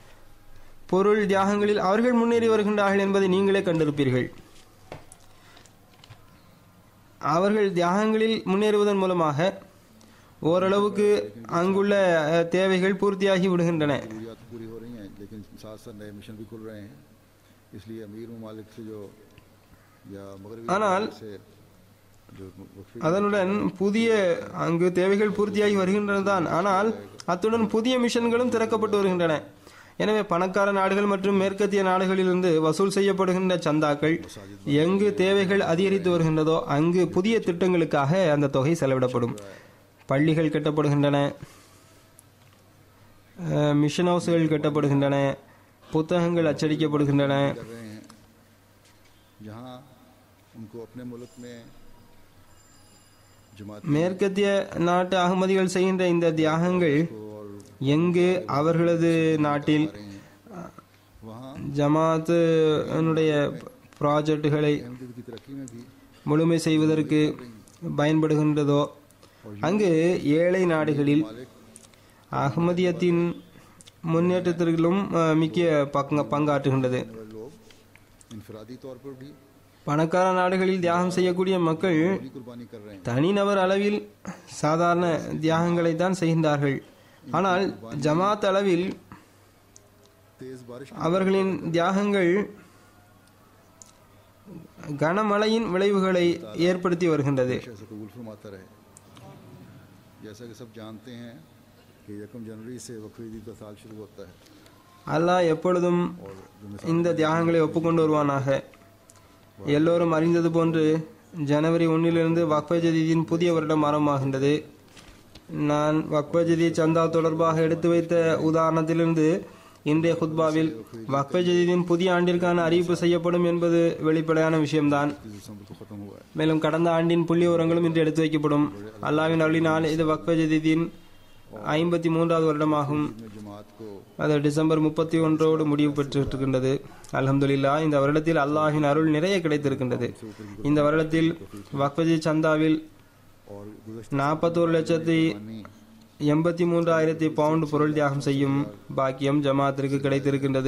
பொருள் தியாகங்களில் அவர்கள் முன்னேறி வருகின்றார்கள் என்பதை நீங்களே கண்டிருப்பீர்கள் அவர்கள் தியாகங்களில் முன்னேறுவதன் மூலமாக ஓரளவுக்கு அங்குள்ள அஹ், தேவைகள் பூர்த்தியாகி விடுகின்றன जरूरियात पूरी हो रही हैं लेकिन साथ साथ नए मिशन भी खुल रहे हैं इसलिए अमीर ममालिक से जो या मगरबी ஆனால் ममालिक से जो वक्फी அதனுடன் புதிய அங்கு தேவைகள் பூர்த்தியாகி வருகின்றனதான் ஆனால் அத்துடன் புதிய மிஷன்களும் திறக்கப்பட்டு வருகின்றன எனவே பணக்கார நாடுகள் மற்றும் மேற்கத்திய நாடுகளிலிருந்து வசூல் செய்யப்படுகின்ற சந்தாக்கள் எங்கு தேவைகள் அதிகரித்து வருகின்றதோ அங்கு புதிய திட்டங்களுக்காக அந்த தொகை செலவிடப்படும் பள்ளிகள் கட்டப்படுகின்றன அஹ், மிஷன் ஹவுஸ்கள் கட்டப்படுகின்றன புத்தகங்கள் அச்சடிக்கப்படுகின்றன कर रहे हैं जहाँ उनको अपने मुल्क में जमात மேற்கத்திய நாட்டு அகமதிகள் செய்கின்ற இந்த தியாகங்கள் को और எங்கு அவர்களது நாட்டில் वहाँ ஜமாத்துடைய ப்ராஜெக்டுகளை अहमदीद की तरक्की में भी முழுமை செய்வதற்கு பயன்படுகின்றதோ அங்கு ஏழை நாடுகளில் मालिक அகமதியத்தின் முன்னேற்றத்திலும் அஹ், முக்கிய பங்க பங்காற்றுகின்றது वाले लोग इनफरादी तौर पर भी பணக்கார நாடுகளில் தியாகம் செய்யக்கூடிய மக்கள் बड़ी कुर्बानी कर रहे हैं தனிநபர் அளவில் சாதாரண தியாகங்களை தான் செய்கின்றார்கள் ஆனால் ஜமாத் அளவில் तेज बारिश அவர்களின் தியாகங்கள் கனமழையின் விளைவுகளை ஏற்படுத்தி வருகின்றது हमेशा से कबूल फरमाता रहे जैसा कि सब जानते हैं कि यकम जनवरी से वक्फी ईद का साल शुरू होता है அல்லாஹ் எப்பொழுதும் இந்த தியாகங்களை ஒப்புக்கொண்டு வருவானாக எல்லோரும் அறிந்தது போன்று ஜனவரி ஒன்றிலிருந்து வக்ஃப ஜதீதின் புதிய வருடம் ஆரம்பமாகின்றது நான் வக்ஃப ஜதீத் சந்தா தொடர்பாக எடுத்து வைத்த உதாரணத்திலிருந்து இன்றைய குத்பாவில் வக்ஃப ஜதீதின் புதிய ஆண்டிற்கான அறிவிப்பு செய்யப்படும் என்பது வெளிப்படையான விஷயம்தான் तीस दिसंबर को ख़त्म हुआ है மேலும் கடந்த ஆண்டின் புள்ளி விவரங்களும் இன்று எடுத்து வைக்கப்படும் அல்லாவின் அருளினால் இது வக்ஃப ஜதீதின் ஐம்பத்தி மூன்றாவது வருடமாகும் इसमें जमात को அது டிசம்பர் முப்பத்தி ஒன்றோடு முடிவு பெற்றிருக்கின்றது அல்ஹம்துலில்லா இந்த வருடத்தில் அல்லாஹின் அருள் நிறைய கிடைத்திருக்கின்றது இந்த வருடத்தில் வக்ஃபஜி சந்தாவில் और गुजशत நாற்பத்தோரு லட்சத்தி எண்பத்தி மூன்றாயிரத்தி பவுண்ட் பொருள் தியாகம் செய்யும் பாக்கியம் ஜமாத்திற்கு கிடைத்திருக்கின்றது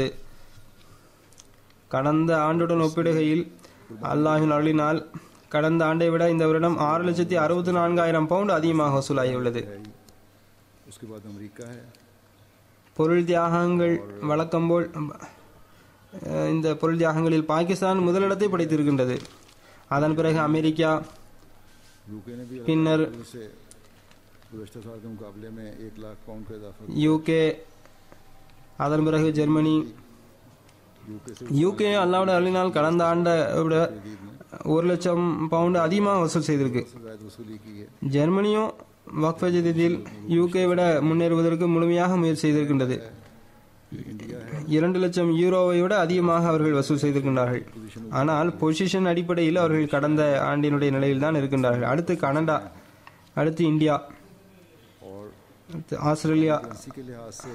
கடந்த ஆண்டுடன் ஒப்பிடுகையில் அல்லாஹின் அருளினால் கடந்த ஆண்டை விட இந்த வருடம் ஆறு லட்சத்தி அறுபத்தி நான்காயிரம் பவுண்ட் அதிகமாக வசூலாகியுள்ளது है ही। उसके बाद अमेरिका है பொருள் தியாகங்கள் வழக்கம்போல் அஹ், இந்த பொருள் தியாகங்களில் பாகிஸ்தான் முதலிடத்தை படைத்திருக்கின்றது அதன் பிறகு அமெரிக்கா यूके ने भी பின்னர் से गुजशत साल के मुकाबले में एक लाख पाउंड का इजाफा யூகே அதன் பிறகு ஜெர்மனி यूके से யூகே அல்லாவோட அருளினால் கடந்த ஆண்டை விட ஒரு லட்சம் பவுண்டு அதிகமாக வசூல் செய்திருக்கு जायद वसूली की है ஜெர்மனியும் வக்ஃப ஜதீதில் யூகே விட முன்னேறுவதற்கு முழுமையாக முயற்சி செய்திருக்கின்றது இரண்டு லட்சம் யூரோவை விட அதிகமாக அவர்கள் வசூல் செய்திருக்கின்றார்கள் ஆனால் பொசிஷன் அடிப்படையில் அவர்கள் கடந்த ஆண்டினுடைய நிலையில் தான் இருக்கின்றார்கள் அடுத்து கனடா அடுத்து இந்தியா और அடுத்து ஆஸ்திரேலியா इसी के लिहाज से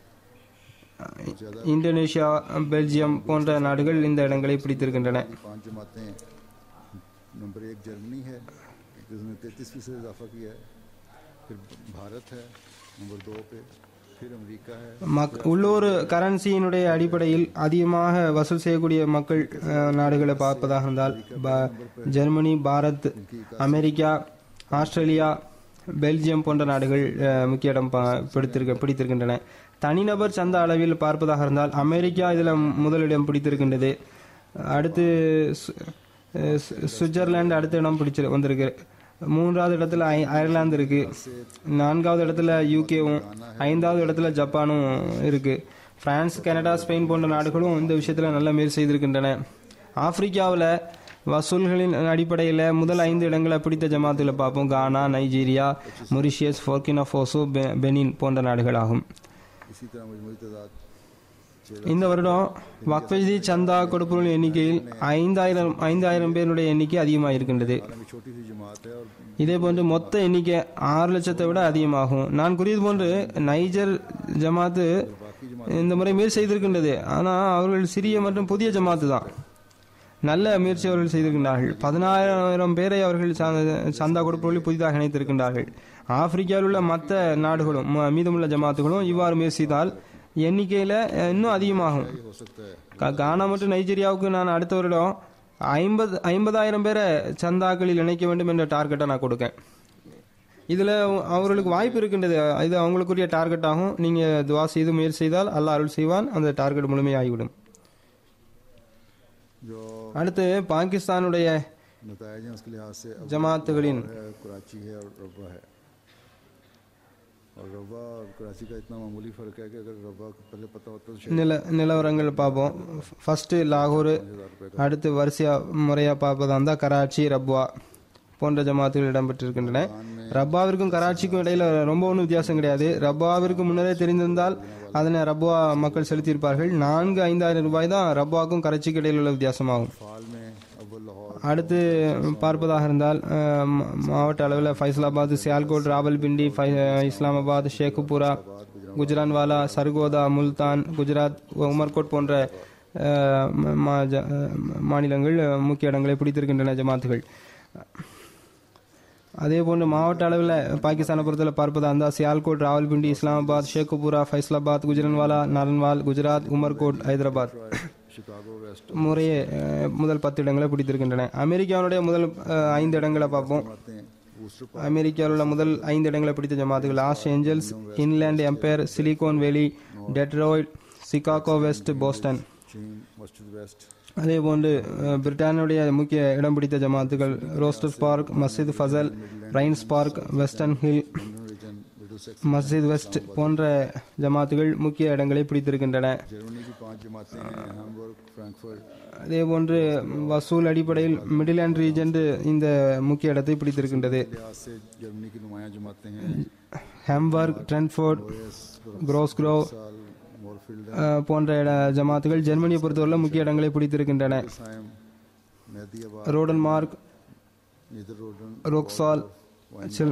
இந்தோனேஷியா பெல்ஜியம் போன்ற நாடுகள் இந்த இடங்களை பிடித்திருக்கின்றன पांच जमातें नंबर एक जर्मनी है जिसने तैंतीस फीसद इजाफा किया है फिर भारत है नंबर दो पे फिर अमेरिका है மக் உள்ளூர் கரன்சியினுடைய அடிப்படையில் அதிகமாக வசூல் செய்யக்கூடிய மக்கள் அஹ், நாடுகளை பார்ப்பதாக இருந்தால் ப- Germany Bharat America Australia Belgium போன்ற நாடுகள் அஹ், முக்கிய இடம் ப- பிடித்திருக்க பிடித்திருக்கின்றன தனிநபர் சந்த அளவில் பார்ப்பதாக இருந்தால் அமெரிக்கா இதில் முதலிடம் பிடித்திருக்கின்றது அடுத்து சு- அஹ், சு- சுவிட்சர்லாந்து அடுத்த இடம் பிடிச்சி வந்திருக்கு மூன்றாவது இடத்துல ஐ- அயர்லாந்து இருக்கு நான்காவது இடத்துல யூகேவும் ஐந்தாவது இடத்துல ஜப்பானும் இருக்கு பிரான்ஸ் கனடா ஸ்பெயின் போன்ற நாடுகளும் இந்த விஷயத்துல நல்ல முயற்சி செய்திருக்கின்றன ஆப்பிரிக்காவில் வசூல்களின் அடிப்படையில் முதல் ஐந்து இடங்களை பிடித்த ஜமாத்துல பார்ப்போம் கானா நைஜீரியா மொரிஷியஸ் ஃபோர்கினா ஃபோசோ பெ- பெனின் போன்ற நாடுகள் ஆகும் इसी तरह मजमूरी तादाद இந்த வருடம் வக்ஃபஜி சந்தா கொடுப்பவர்கள் எண்ணிக்கையில் ஐந்தாயிரம் ஐந்தாயிரம் பேருடைய எண்ணிக்கை அதிகமாக இருக்கின்றது हालांकि छोटी सी जमात है और இதே போன்று மொத்த எண்ணிக்கை ஆறு லட்சத்தை விட அதிகமாகும் நான் கூறியது போன்று நைஜர் ஜமாத்து இந்த முறை முயற்சி செய்திருக்கின்றது ஆனால் அவர்கள் சிறிய மற்றும் புதிய ஜமாத்து தான் நல்ல முயற்சி அவர்கள் செய்திருக்கின்றார்கள் பதினாயிரம் பேரை அவர்கள் சந்த- சந்தா கொடுப்பவர்கள் புதிதாக இணைத்திருக்கின்றார்கள் ஆப்பிரிக்காவில் உள்ள மற்ற நாடுகளும் ம- மீதமுள்ள ஜமாத்துகளும் இவ்வாறு முயற்சி செய்தால் எண்ணிக்கையில் இன்னும் அதிகமாகும் हो सकता है கா- கானா மற்றும் நைஜீரியாவுக்கு நான் அடுத்த வருடம் ஐம்பது ஐம்பதாயிரம் பேரை சந்தாக்களில் இணைக்க வேண்டும் என்ற டார்கெட்டை நான் கொடுக்கேன் இதில் அவர்களுக்கு வாய்ப்பு இருக்கின்றது இது அவங்களுக்குரிய டார்கெட் ஆகும் நீங்கள் துவா செய்து முயற்சி செய்தால் அல்லாஹ் அருள் செய்வான் அந்த டார்கெட் முழுமையாகிவிடும் जो அடுத்து பாகிஸ்தானுடைய नतज हैं उसके लिहाज से अब ஜமாத்துகளின் है कराची है और रब्बा है और रब्बा और कराची का इतना मामूली फ़र्क है कि अगर रब्बा को पहले पता होता तो शायद நில நிலவரங்கள் பார்ப்போம் ஃபஸ்ட்டு லாகூர் அடுத்து வரிசையா முறையாக பார்ப்பதா இருந்தால் கராச்சி ரப்வா போன்ற ஜமாத்துகள் இடம்பெற்றிருக்கின்றன ரப்பாவிற்கும் கராச்சிக்கும் இடையில ரொம்ப ஒன்றும் வித்தியாசம் கிடையாது ரப்பாவிற்கு முன்னரே தெரிந்திருந்தால் அதனை ரப்வா மக்கள் செலுத்தியிருப்பார்கள் நான்கு ஐந்தாயிரம் ரூபாய் தான் ரப்பாவுக்கும் கராச்சிக்கும் இடையில் உள்ள வித்தியாசமாகும் फाल में अव्वल लाहौर அடுத்து பார்ப்பதாக இருந்தால் அஹ், ம- மாவட்ட அளவில் ஃபைசலாபாத் சியால்கோட் ராவல்பிண்டி ஃபை- இஸ்லாமாபாத் ஷேகுபுரா குஜரான்வாலா சர்கோதா முல்தான் குஜராத் உமர்கோட் போன்ற அஹ், ம- மா- ஜ- அஹ், மாநிலங்கள் அஹ், முக்கிய இடங்களை பிடித்திருக்கின்றன ஜமாத்துகள் அதே போன்று மாவட்ட அளவில் பாகிஸ்தானை பொறுத்தவரை பார்ப்பதா இருந்தால் சியால்கோட் ராவல்பிண்டி இஸ்லாமாபாத் ஷேகுபுரா ஃபைசலாபாத் குஜரன்வாலா நாரன்வால் குஜராத் உமர்கோட் ஹைதராபாத் शिकागो वेस्ट முறையே அஹ், முதல் பத்து இடங்களை பிடித்திருக்கின்றன அமெரிக்காவுடைய முதல் அஹ், ஐந்து இடங்களை பார்ப்போம் आते हैं वूस्टर அமெரிக்காவில் உள்ள முதல் ஐந்து இடங்களை பிடித்த ஜமாத்துகள் Los Angeles Inland Empire Silicon Valley Detroit Chicago west Boston चीन मस्जिद वेस्ट அதே போன்று அஹ், பிரிட்டானியுடைய முக்கிய இடம் பிடித்த ஜமாத்துகள் Worcester park Masjid Fazl Raynes park western hill London region Middlesex Masjid west போன்ற ஜமாத்துகள் முக்கிய இடங்களை பிடித்திருக்கின்றன जर्मनी की पांच जमातें हैं हैमबर्ग फ्रैंकफर्ट அதே போன்று வசூல் அடிப்படையில் மிடில் அண்ட் ரீஜன் இந்த முக்கிய இடத்தை பிடித்திருக்கின்றது लिहाज से जर्मनी की नुमाया जमातें हैं ஹாம்பர்க் ட்ரென்ஃபோர்ட் ओएस குரோஸ்க்ரோவ் साल मोरफील्ड அஹ், போன்ற இட ஜமாத்துகள் ஜெர்மனியை பொறுத்தவரை முக்கிய இடங்களை பிடித்திருக்கின்றன साइम Mahdiabad Rodermark Nieder Roden ரோக்சால் சில்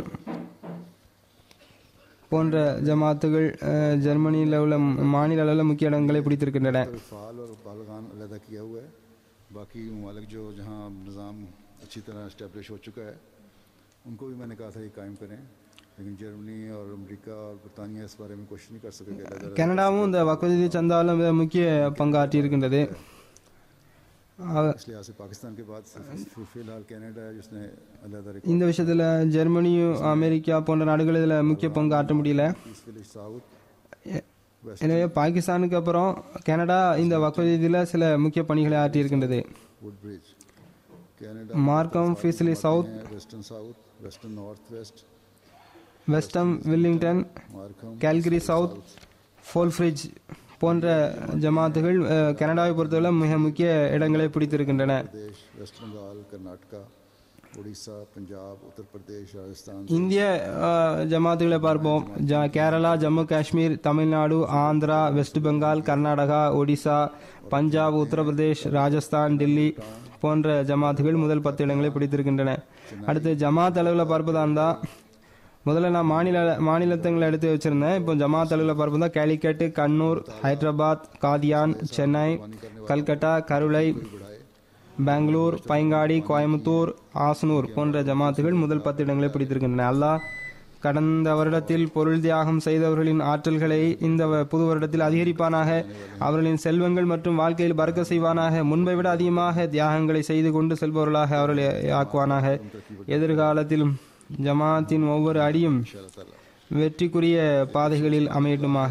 போன்ற ஜமாத்துகள் அஹ், ஜெர்மனியில் உள்ள மாநில அளவில் முக்கிய இடங்களை பிடித்திருக்கின்றன फ़ाल और बालगान अलहदा किया हुआ है बाकी ममालिक जो जहाँ निज़ाम अच्छी तरह इस्टेब्लिश हो चुका है उनको भी मैंने कहा था कि कायम करें लेकिन जर्मनी और अमेरिका और बरतानिया इस बारे में कोशिश नहीं कर सके कि अलहदा கனடாவும் இந்த வக்குதி சந்தாவில் மிக முக்கிய பங்காற்றி இருக்கின்றது அஹ், इस लिहाज से पाकिस्तान के बाद फिर- फिलहाल कनाडा है जिसने अलहदा இந்த விஷயத்தில் ஜெர்மனியும் அமெரிக்கா போன்ற நாடுகள் இதில் முக்கிய பங்கு ஆற்ற முடியல पीसफुल साउथ எனவே பாகிஸ்தானுக்கு அப்புறம் கனடா இந்த வக்குவதில் சில முக்கிய பணிகளை ஆற்றியிருக்கின்றது वुड ब्रिज कनाडा மார்க்கம் ஃபீஸ்லி south western south western north west வெஸ்டம் வில்லிங்டன் मार्कम கேல்கரி சவுத் ஃபோல்ஃப்ரிட்ஜ் போன்ற ஜமாத்துகள் அஹ், கனடாவை பொறுத்தவரை மிக முக்கிய இடங்களை பிடித்திருக்கின்றன प्रदेश वेस्ट बंगाल कर्नाटका उड़ीसा पंजाब उत्तर प्रदेश राजस्थान இந்திய அஹ், ஜமாத்துகளை பார்ப்போம் ஜ- கேரளா ஜம்மு காஷ்மீர் தமிழ்நாடு ஆந்திரா வெஸ்ட் பெங்கால் கர்நாடகா ஒடிசா பஞ்சாப் உத்தரப்பிரதேஷ் ராஜஸ்தான் டெல்லி போன்ற ஜமாத்துகள் முதல் பத்து இடங்களை பிடித்திருக்கின்றன அடுத்து ஜமாத் அளவில் பார்ப்பதா இருந்தா முதல்ல நான் மாநில மாநிலத்தங்களை எடுத்து வச்சிருந்தேன் இப்போ ஜமாத் அளவில் பார்ப்பதா கேலிக்கட் கண்ணூர் ஹைதராபாத் காதியான் சென்னை கல்கட்டா கருளை பெங்களூர் பைங்காடி கோயம்புத்தூர் ஆசனூர் போன்ற ஜமாத்துகள் முதல் பத்து இடங்களை பிடித்திருக்கின்றன அல்லாஹ் கடந்த வருடத்தில் பொருள் தியாகம் செய்தவர்களின் ஆற்றல்களை இந்த வ- புது வருடத்தில் அதிகரிப்பானாக அவர்களின் செல்வங்கள் மற்றும் வாழ்க்கையில் பறக்க செய்வானாக முன்பை விட அதிகமாக தியாகங்களை செய்து கொண்டு செல்பவர்களாக அவர்களை ஆக்குவானாக எதிர்காலத்திலும் ஜமாத்தின் ஒவ்வொரு அடியும் வெற்றிக்குரிய பாதைகளில் அமையட்டுமாக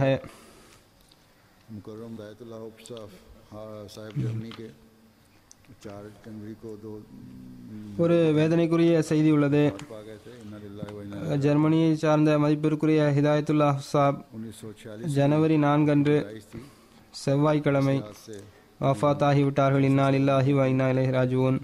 मुकर्रम दायतुल्लाह साहब हाँ साहब जर्मनी के चार जनवरी को दो ஒரு வேதனைக்குரிய செய்தி உள்ளது पा गए थे इन्ना लिल्लाहि व इन्ना ஜெர்மனியை சார்ந்த மதிப்பிற்குரிய ஹிதாயத்துல்லா சாப் उन्नीस सौ छियालीस ஜனவரி நான்கன்று थी செவ்வாய்க்கிழமை आज से வஃபாத் ஆகிவிட்டார்கள் இன்னால் இல்லாஹி வ இன்னா இலைஹி ராஜுவன்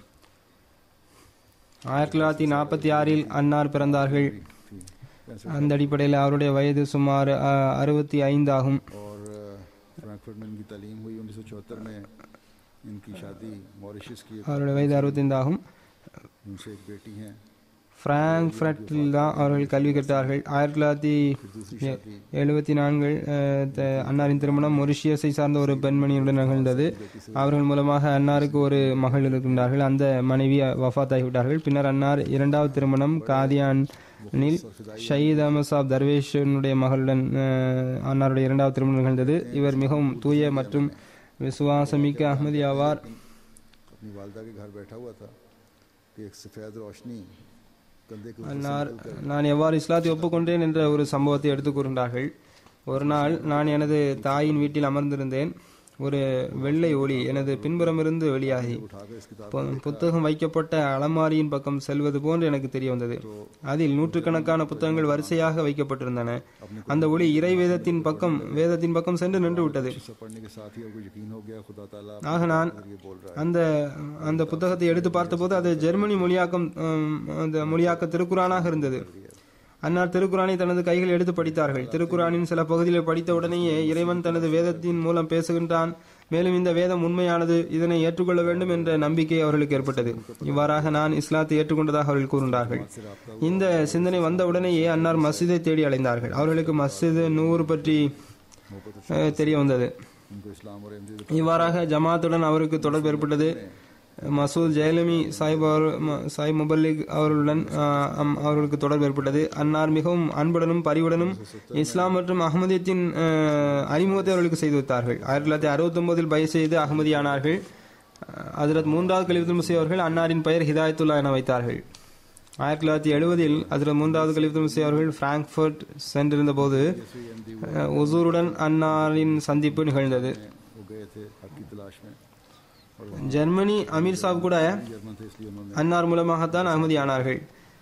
ஆயிரத்தி தொள்ளாயிரத்தி நாற்பத்தி ஆறில் அன்னார் பிறந்தார்கள் थी அந்த அடிப்படையில் அவருடைய வயது சுமார் அஹ், அறுபத்தி ஐந்து ஆகும் और फ्रैंकफर्ट में इनकी तालीम हुई उन्नीस सौ चौहत्तर में इनकी शादी मॉरिशस की அவருடைய வயது அறுபத்தைந்து ஆகும் उनसे एक बेटी हैं பிராங்க்ஃபர்ட்டில் தான் அவர்கள் கல்வி கற்றார்கள் ஆயிரத்தி தொள்ளாயிரத்தி फिर दूसरी शादी எழுபத்தி நான்கில் அஹ், த- அன்னாரின் திருமணம் மொரிஷியஸை சார்ந்த ஒரு பெண்மணியுடன் நிகழ்ந்தது அவர்கள் மூலமாக அன்னாருக்கு ஒரு மகள் இருக்கின்றார்கள் அந்த மனைவி வஃபாத் ஆகிவிட்டார்கள் பின்னர் அன்னார் இரண்டாவது திருமணம் காதியானில் ஷயீத் அஹமத் சாப் தர்வேஷனுடைய மகளுடன் அஹ், அன்னாருடைய இரண்டாவது திருமணம் நிகழ்ந்தது இவர் மிகவும் தூய மற்றும் விசுவாசமிக்க அஹ்மதி ஆவார் अपनी वालदा के घर बैठा हुआ था कि एक सफ़ेद रोशनी कंधे के ऊपर அன்னார் நான் எவ்வாறு இஸ்லாத்தை ஒப்புக்கொண்டேன் என்ற ஒரு சம்பவத்தை எடுத்துக் கூறுகின்றார்கள் ஒரு நாள் நான் எனது தாயின் வீட்டில் அமர்ந்திருந்தேன் ஒரு வெள்ளை ஒளி எனது பின்புறமிருந்து வெளியாகி उठाकर इस किताब பு- புத்தகம் வைக்கப்பட்ட அலமாரியின் பக்கம் செல்வது போன்று எனக்கு தெரிய வந்தது அதில் நூற்றுக்கணக்கான புத்தகங்கள் வரிசையாக வைக்கப்பட்டிருந்தன அந்த ஒளி இறை வேதத்தின் பக்கம் வேதத்தின் பக்கம் சென்று நின்று விட்டது से पढ़ने के साथ ही उनको यकीन हो गया खुदा ताला ஆக நான் ये बोल रहा அந்த அந்த புத்தகத்தை எடுத்து பார்த்தபோது அது ஜெர்மனி மொழியாக்கம் உம், அந்த மொழியாக்க திருக்குறானாக இருந்தது அன்னார் திருக்குறானை தனது கையில் எடுத்து படித்தார்கள் திருக்குறானின் சில பகுதிகளை படித்த உடனேயே இறைவன் தனது வேதத்தின் மூலம் பேசுகின்றான் மேலும் இந்த வேதம் உண்மையானது இதனை ஏற்றுக்கொள்ள வேண்டும் என்ற நம்பிக்கை அவர்களுக்கு ஏற்பட்டது இவ்வாறாக நான் இஸ்லாத்தை ஏற்றுக்கொண்டதாக அவர்கள் கூறுகின்றார்கள் இந்த சிந்தனை வந்த உடனேயே அன்னார் மஸ்ஜிதை தேடி அலைந்தார்கள் அவர்களுக்கு மஸ்ஜித் நூறு பற்றி அஹ், தெரிய வந்தது उनको इस्लाम और अहमदी இவ்வாறாக ஜமாத்துடன் அவருக்கு தொடர்பு ஏற்பட்டது மசூத் ஜெயலமி சாஹிப் அவர் ம- சாஹிப் முபல்லிக் அவர்களுடன் ஆஹ், அம்- அவர்களுக்கு தொடர்பு ஏற்பட்டது அன்னார் மிகவும் அன்புடனும் பரிவுடனும் இஸ்லாம் மற்றும் அகமதியத்தின் ஆஹ், அறிமுகத்தை அவர்களுக்கு செய்து வைத்தார்கள் ஆயிரத்தி தொள்ளாயிரத்தி அறுபத்தி ஒன்பதில் பய செய்து அகமதியானார்கள் அதிரத் மூன்றாவது கலிஃபுல் முசி அவர்கள் அன்னாரின் பெயர் ஹிதாயத்துல்லா என வைத்தார்கள் ஆயிரத்தி தொள்ளாயிரத்தி எழுபதில் அதில் மூன்றாவது கலிஃபுல் முசி அவர்கள் பிராங்க்ஃபர்ட் சென்றிருந்த போது உசூருடன் அன்னாரின் சந்திப்பு நிகழ்ந்தது वो गए थे हक की तलाश में ஜெர்மனி அமீர் சாப் கூட जर्मन थे इसलिए उन्होंने அன்னார் மூலமாகத்தான் அகமதி ஆனார்கள்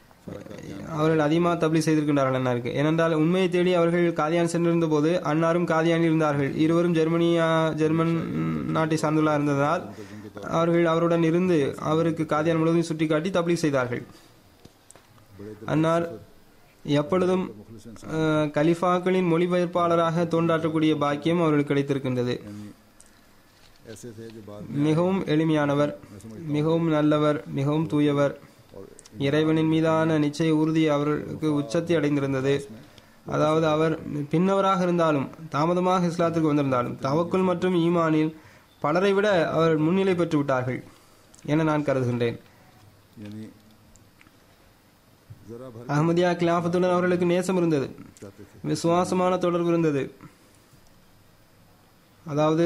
அவர்கள் அதிகமாக தப்லி செய்திருக்கின்றார்கள் அன்னாருக்கு ஏனென்றால் உண்மையை தேடி அவர்கள் காதியான் சென்றிருந்த போது அன்னாரும் காதியானில் இருந்தார்கள் இருவரும் ஜெர்மனியா ஜெர்மன் நாட்டை சார்ந்துள்ளா இருந்ததால் அவர்கள் அவருடன் இருந்து அவருக்கு காதியான் முழுவதும் சுட்டிக்காட்டி தப்லி செய்தார்கள் அன்னார் எப்பொழுதும் அஹ், கலிஃபாக்களின் மொழிபெயர்ப்பாளராக தோன்றாற்றக்கூடிய பாக்கியம் அவர்களுக்கு கிடைத்திருக்கின்றது ऐसे थे जो बाद மிகவும் எளிமையானவர் மிகவும் நல்லவர் மிகவும் தூயவர் இறைவனின் மீதான நிச்சய உறுதி அவருக்கு உச்சத்தை அடைந்திருந்தது அதாவது அவர் பின்னவராக இருந்தாலும் தாமதமாக இஸ்லாத்திற்கு வந்திருந்தாலும் தவக்குல் மற்றும் ஈமானில் பலரை விட அவர் முன்னிலை பெற்று விட்டார்கள் என நான் கருதுகின்றேன் यानी जरा भर அஹமதியா கிலாஃபத்துடன் அவர்களுக்கு நேசம் இருந்தது जाते थे விசுவாசமான தொடர்பு இருந்தது அதாவது